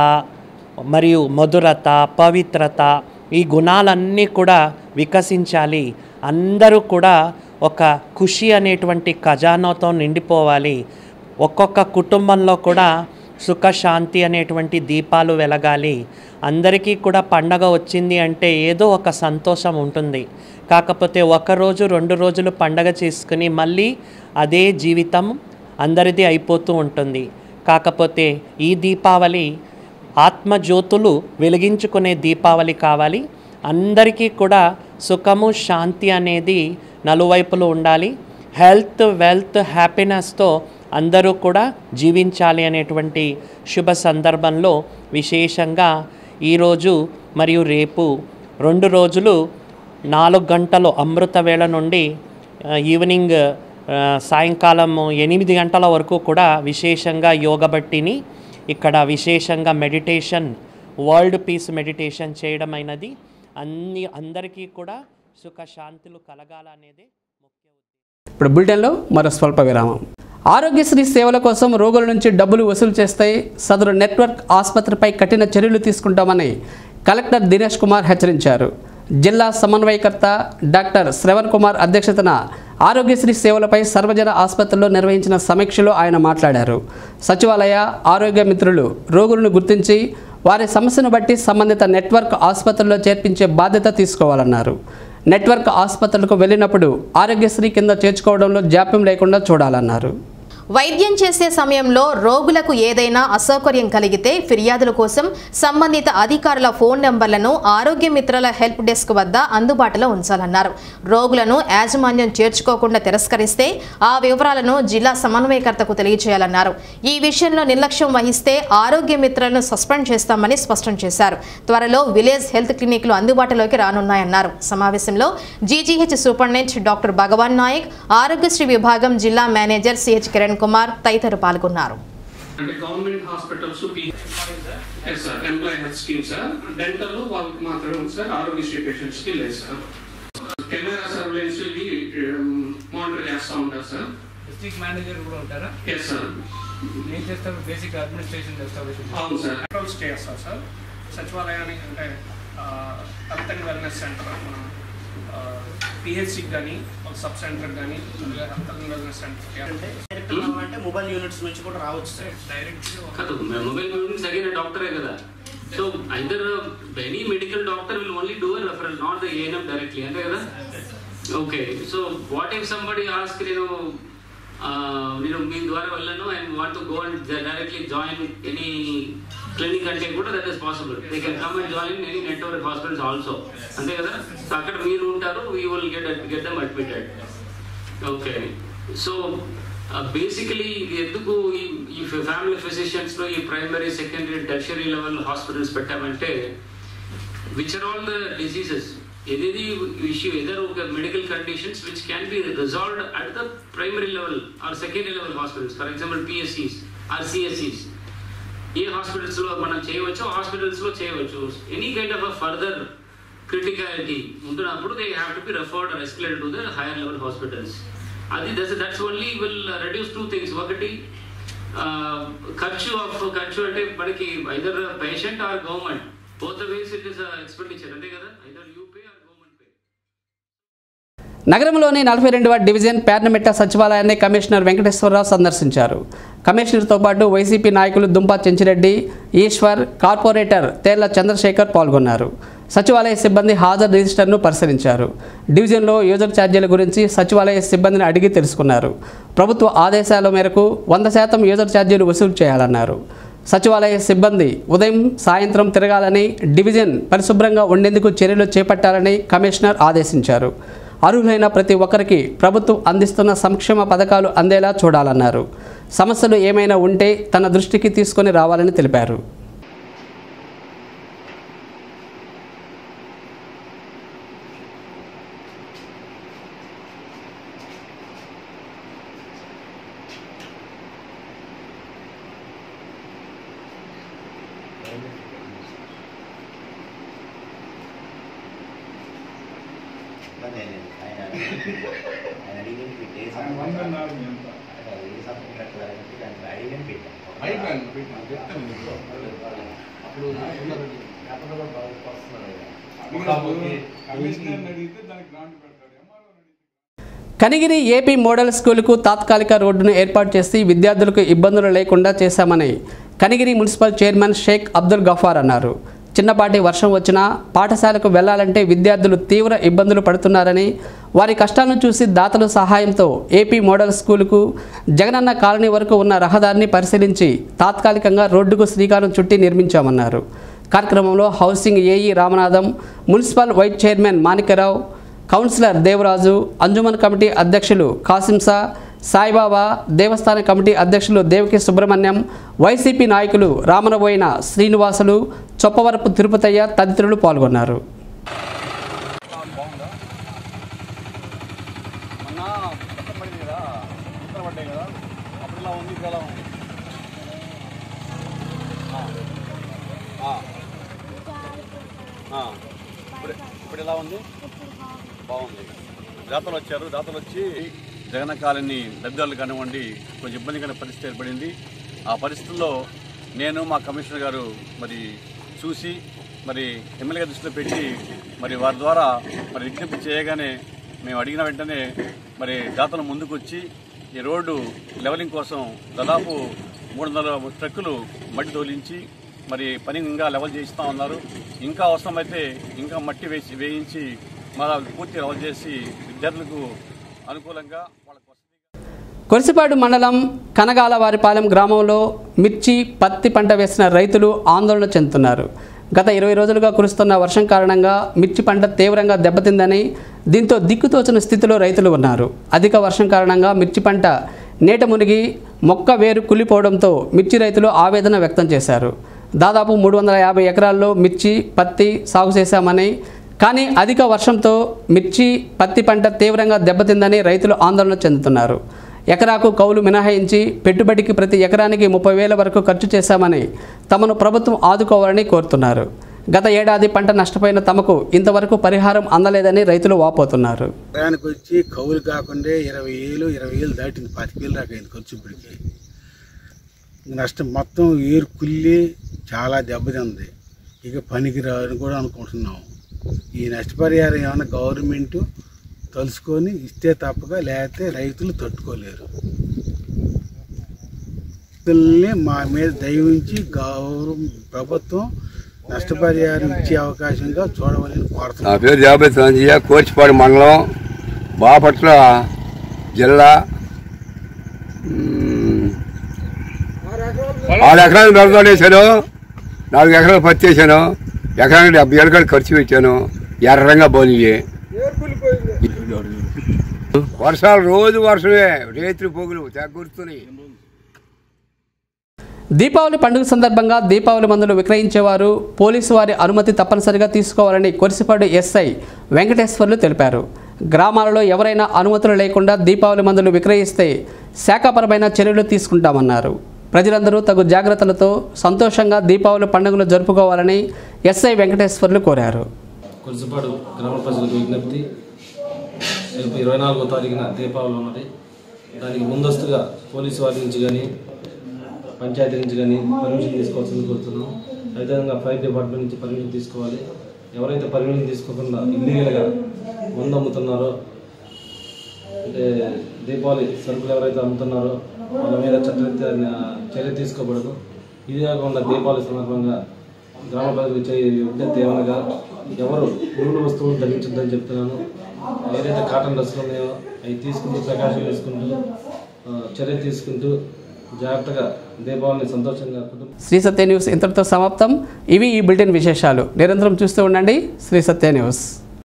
మరియు మధురత పవిత్రత ఈ గుణాలన్నీ కూడా వికసించాలి అందరూ కూడా ఒక ఖుషి అనేటువంటి ఖజానాతో నిండిపోవాలి ఒక్కొక్క కుటుంబంలో కూడా సుఖశాంతి అనేటువంటి దీపాలు వెలగాలి అందరికీ కూడా పండగ వచ్చింది అంటే ఏదో ఒక సంతోషం ఉంటుంది కాకపోతే ఒక రోజు రెండు రోజులు పండగ చేసుకుని మళ్ళీ అదే జీవితం అందరిది అయిపోతూ ఉంటుంది కాకపోతే ఈ దీపావళి ఆత్మజ్యోతులు వెలిగించుకునే దీపావళి కావాలి అందరికీ కూడా సుఖము శాంతి అనేది నలువైపులు ఉండాలి హెల్త్ వెల్త్ హ్యాపీనెస్తో అందరూ కూడా జీవించాలి అనేటువంటి శుభ సందర్భంలో విశేషంగా ఈరోజు మరియు రేపు రెండు రోజులు నాలుగు గంటలు అమృత వేళ నుండి ఆ, ఈవినింగ్ ఆ, సాయంకాలం ఎనిమిది గంటల వరకు కూడా విశేషంగా యోగ బట్టిని ఇక్కడ విశేషంగా మెడిటేషన్ వరల్డ్ పీస్ మెడిటేషన్ చేయడమైనది అన్ని అందరికీ కూడా సుఖ శాంతులు కలగాలనేది ఇప్పుడు బులెటిన్లో మరో స్వల్ప విరామం ఆరోగ్యశ్రీ సేవల కోసం రోగుల నుంచి డబ్బులు వసూలు చేస్తే సదరు నెట్వర్క్ ఆసుపత్రిపై కఠిన చర్యలు తీసుకుంటామని కలెక్టర్ దినేష్ కుమార్ హెచ్చరించారు జిల్లా సమన్వయకర్త డాక్టర్ శ్రవణ్ కుమార్ అధ్యక్షతన ఆరోగ్యశ్రీ సేవలపై సర్వజన ఆసుపత్రిలో నిర్వహించిన సమీక్షలో ఆయన మాట్లాడారు సచివాలయ ఆరోగ్య మిత్రులు రోగులను గుర్తించి వారి సమస్యను బట్టి సంబంధిత నెట్వర్క్ ఆసుపత్రుల్లో చేర్పించే బాధ్యత తీసుకోవాలన్నారు నెట్వర్క్ ఆసుపత్రులకు వెళ్ళినప్పుడు ఆరోగ్యశ్రీ కింద చేర్చుకోవడంలో జాప్యం లేకుండా చూడాలన్నారు వైద్యం చేసే సమయంలో రోగులకు ఏదైనా అసౌకర్యం కలిగితే ఫిర్యాదుల కోసం సంబంధిత అధికారుల ఫోన్ నెంబర్లను ఆరోగ్య మిత్రుల హెల్ప్ డెస్క్ వద్ద అందుబాటులో ఉంచాలన్నారు రోగులను యాజమాన్యం చేర్చుకోకుండా తిరస్కరిస్తే ఆ వివరాలను జిల్లా సమన్వయకర్తకు తెలియజేయాలన్నారు ఈ విషయంలో నిర్లక్ష్యం వహిస్తే ఆరోగ్య మిత్రులను సస్పెండ్ చేస్తామని స్పష్టం చేశారు త్వరలో విలేజ్ హెల్త్ క్లినిక్లు అందుబాటులోకి రానున్నాయన్నారు సమావేశంలో GGH superintendent doctor Bhagawan Naik Aarogyasri విభాగం జిల్లా మేనేజర్ సిహెచ్ కిరణ్ కుమార్ తదితరులు పాల్గొన్నారు అంటే government hospitals yes sir employee health scheme sir dental వాళ్ళకి మాత్రమే ఉంది సార్ ఆరోగ్యశ్రీ పేషెంట్స్ కి లేదు సార్ కెమెరా సర్వేలెన్స్ ఇవి మానిటర్ చేస్తూ ఉంటారు సార్ డిస్ట్రిక్ట్ మేనేజర్ కూడా ఉంటారా ఎస్ సార్ ఏం చేస్తారు బేసిక్ అడ్మినిస్ట్రేషన్ చేస్తారు అవును సార్ కంట్రోల్స్ చేస్తారు సార్ సచివాలయానికి అంటే హెల్త్ అండ్ వెల్నెస్ సెంటర్ మన పిహెచ్సికి కానీ ఒక సబ్ సెంటర్ కానీ హెల్త్ అండ్ వెల్నెస్ సెంటర్ అంటే మొబైల్ యూనిట్స్ నుంచి కూడా రావచ్చు సార్ డైరెక్ట్ కాదు మొబైల్ యూనిట్స్ అగైన్ డాక్టరే కదా so either any medical doctor will only do referral not the ANM directly అంతే కదా okay so what if somebody ask నేను నేను మీ ద్వారా వెళ్ళను and want to go and directly join any clinic అంటే కూడా that is possible they can come and join any network hospitals also అంతే కదా సో అక్కడ మీరు ఉంటారు we will get get them admitted okay so basically ఎందుకు ఈ ఈ ఫ్యామిలీ ఫిజిషియన్స్లో ఈ primary secondary tertiary level hospitals పెట్టామంటే which are all the diseases ఏదేది ఇష్యూ ఎదర్ ఒక medical conditions which can be resolved at the primary level or secondary level hospitals for example పిఎస్సీస్ are సిఎస్సీస్ ఏ హాస్పిటల్స్లో మనం చేయవచ్చు హాస్పిటల్స్లో చేయవచ్చు any kind of a further criticality ఉంటున్నప్పుడు they have to be referred or escalate to the higher level hospitals అది that's that's only will reduce two things ఒకటి ఖర్చు of ఖర్చు అంటే మనకి either patient or government both ways it is expenditure అంతే కదా either you pay are నగరంలోని నలభై రెండవ డివిజన్ పేర్నమిట్ట సచివాలయాన్ని కమిషనర్ వెంకటేశ్వరరావు సందర్శించారు కమిషనర్తో పాటు వైసీపీ నాయకులు దుంపా చెంచిరెడ్డి ఈశ్వర్ కార్పొరేటర్ తేళ్ల చంద్రశేఖర్ పాల్గొన్నారు సచివాలయ సిబ్బంది హాజరు రిజిస్టర్ను పరిశీలించారు డివిజన్లో యూజర్ ఛార్జీల గురించి సచివాలయ సిబ్బందిని అడిగి తెలుసుకున్నారు ప్రభుత్వ ఆదేశాల మేరకు వంద శాతం యూజర్ ఛార్జీలు వసూలు చేయాలన్నారు సచివాలయ సిబ్బంది ఉదయం సాయంత్రం తిరగాలని డివిజన్ పరిశుభ్రంగా ఉండేందుకు చర్యలు చేపట్టాలని కమిషనర్ ఆదేశించారు అర్హులైన ప్రతి ఒక్కరికి ప్రభుత్వం అందిస్తున్న సంక్షేమ పథకాలు అందేలా చూడాలన్నారు సమస్యలు ఏమైనా ఉంటే తన దృష్టికి తీసుకొని రావాలని తెలిపారు కనిగిరి ఏపీ మోడల్ స్కూలుకు తాత్కాలిక రోడ్డును ఏర్పాటు చేసి విద్యార్థులకు ఇబ్బందులు లేకుండా చేశామని కనిగిరి మున్సిపల్ చైర్మన్ షేక్ అబ్దుల్ గఫార్ అన్నారు చిన్నపాటి వర్షం వచ్చినా పాఠశాలకు వెళ్లాలంటే విద్యార్థులు తీవ్ర ఇబ్బందులు పడుతున్నారని వారి కష్టాలను చూసి దాతల సహాయంతో ఏపీ మోడల్ స్కూలుకు జగనన్న కాలనీ వరకు ఉన్న రహదారిని పరిశీలించి తాత్కాలికంగా రోడ్డుకు శ్రీకారం చుట్టి నిర్మించామన్నారు కార్యక్రమంలో housing AE Ramanatham municipal vice chairman Manikyarao councillor Devaraju Anjuman committee అధ్యక్షులు కాసింసా సాయిబాబా దేవస్థాన కమిటీ అధ్యక్షులు దేవకి సుబ్రహ్మణ్యం వైసీపీ నాయకులు రామనబోయిన శ్రీనివాసులు చొప్పవరపు తిరుపతయ్య తదితరులు పాల్గొన్నారు ఇప్పుడు ఇప్పుడు ఎలా ఉంది బాగుంది దాతలు వచ్చారు దాతలు వచ్చి జగన్ కాలనీ లబ్ధిదారులు కానివ్వండి కొంచెం ఇబ్బందికర పరిస్థితి ఏర్పడింది ఆ పరిస్థితుల్లో నేను మా కమిషనర్ గారు మరి చూసి మరి ఎమ్మెల్యే దృష్టిలో పెట్టి మరి వారి ద్వారా మరి విజ్ఞప్తి చేయగానే మేము అడిగిన వెంటనే మరి దాతలు ముందుకు వచ్చి ఈ రోడ్డు లెవలింగ్ కోసం దాదాపు మూడు వందల ట్రక్కులు మట్టి తోలించి మరి పని ఇంకా లెవెల్ చేయిస్తూ ఉన్నారు ఇంకా అవసరమైతే ఇంకా మట్టి వేసి వేయించి మళ్ళీ పూర్తి లెవెల్ చేసి విద్యార్థులకు అనుకూలంగా వాళ్ళకు కొరిసిపాడు మండలం కనగాలవారిపాలెం గ్రామంలో మిర్చి పత్తి పంట వేసిన రైతులు ఆందోళన చెందుతున్నారు గత ఇరవై రోజులుగా కురుస్తున్న వర్షం కారణంగా మిర్చి పంట తీవ్రంగా దెబ్బతిందని దీంతో దిక్కుతోచిన స్థితిలో రైతులు ఉన్నారు అధిక వర్షం కారణంగా మిర్చి పంట నీట మునిగి మొక్క వేరు కులిపోవడంతో మిర్చి రైతులు ఆవేదన వ్యక్తం చేశారు దాదాపు మూడు వందల యాభై ఎకరాల్లో మిర్చి పత్తి సాగు చేశామని కానీ అధిక వర్షంతో మిర్చి పత్తి పంట తీవ్రంగా దెబ్బతిందని రైతులు ఆందోళన చెందుతున్నారు ఎకరాకు కౌలు మినహాయించి పెట్టుబడికి ప్రతి ఎకరానికి ముప్పై వేల వరకు ఖర్చు చేశామని తమను ప్రభుత్వం ఆదుకోవాలని కోరుతున్నారు గత ఏడాది పంట నష్టపోయిన తమకు ఇంతవరకు పరిహారం అందలేదని రైతులు వాపోతున్నారు ఎకరానికి వచ్చి కౌలు కాకుండా ఇరవై ఏళ్ళు ఇరవై ఏళ్ళు దాటింది పాతిక వేలు దాకా అయింది ఖర్చు ఇప్పటికి నష్టం మొత్తం ఏరు కుళ్ళి చాలా దెబ్బతింది ఇక పనికి రాని కూడా అనుకుంటున్నాం ఈ నష్టపరిహారం ఏమైనా గవర్నమెంట్ తలుసుకొని ఇస్తే తప్పగా లేకపోతే రైతులు తట్టుకోలేరు రైతుల్ని మా మీద దయవించి గౌరవం ప్రభుత్వం నష్టపరిహారం ఇచ్చే అవకాశంగా చూడవాలని నా కోరుతున్నాం పేరు జాబే సంజయ్య కోచిపాడు మండలం బాపట్ల జిల్లా మ్మ్, ఆరు ఎకరాలు బెరదాలు వేసాను నాలుగు ఎకరాలు పత్తి వేసాను ఎకరానికి డెబ్బై ఏళ్ళ కాడ ఖర్చు పెట్టాను ఎర్రంగా బోనియే వర్షాలు రోజు వర్షమే రేతులు పొగులు తెగురుతున్నాయి దీపావళి పండుగ సందర్భంగా దీపావళి మందులు విక్రయించేవారు పోలీసు వారి అనుమతి తప్పనిసరిగా తీసుకోవాలని కొరిసిపాడు ఎస్ఐ వెంకటేశ్వర్లు తెలిపారు గ్రామాలలో ఎవరైనా అనుమతులు లేకుండా దీపావళి మందులు విక్రయిస్తే శాఖాపరమైన చర్యలు తీసుకుంటామన్నారు ప్రజలందరూ తగు జాగ్రత్తలతో సంతోషంగా దీపావళి పండుగను జరుపుకోవాలని ఎస్ఐ వెంకటేశ్వర్లు కోరారు కొలిసిపాడు గ్రామ ప్రజలకు విజ్ఞప్తి రేపు ఇరవై నాలుగో తారీఖున దీపావళి ఉన్నది దానికి ముందస్తుగా పోలీసు వారి నుంచి కానీ పంచాయతీ నుంచి కానీ పర్మిషన్ తీసుకోవాల్సింది కోరుతున్నాం అదేవిధంగా ఫైర్ డిపార్ట్మెంట్ నుంచి పర్మిషన్ తీసుకోవాలి ఎవరైతే పర్మిషన్ తీసుకోకుండా ఇల్లీగల్గా మందు అమ్ముతున్నారో అంటే దీపావళి సరుకులు ఎవరైతే అమ్ముతున్నారో వాళ్ళ మీద చట్టరీత్యా చర్య తీసుకోబడదు ఇది కాకుండా దీపావళి సందర్భంగా గ్రామ ప్రజలకు చేయ విజ్ఞప్తి ఏమనగా ఎవరు నూనె వస్తువులు ధరించొద్దని చెప్తున్నాను ఏదైతే కాటన్ డ్రెస్సులు ఉన్నాయో అవి తీసుకుంటూ ప్రకాశం వేసుకుంటూ ఆ, చర్య తీసుకుంటూ జాగ్రత్తగా దీపావళిని సంతోషంగా కుటుంబ శ్రీ సత్య న్యూస్ ఇంతటితో సమాప్తం ఇవి ఈ బులెటిన్ విశేషాలు నిరంతరం చూస్తూ ఉండండి శ్రీ సత్య న్యూస్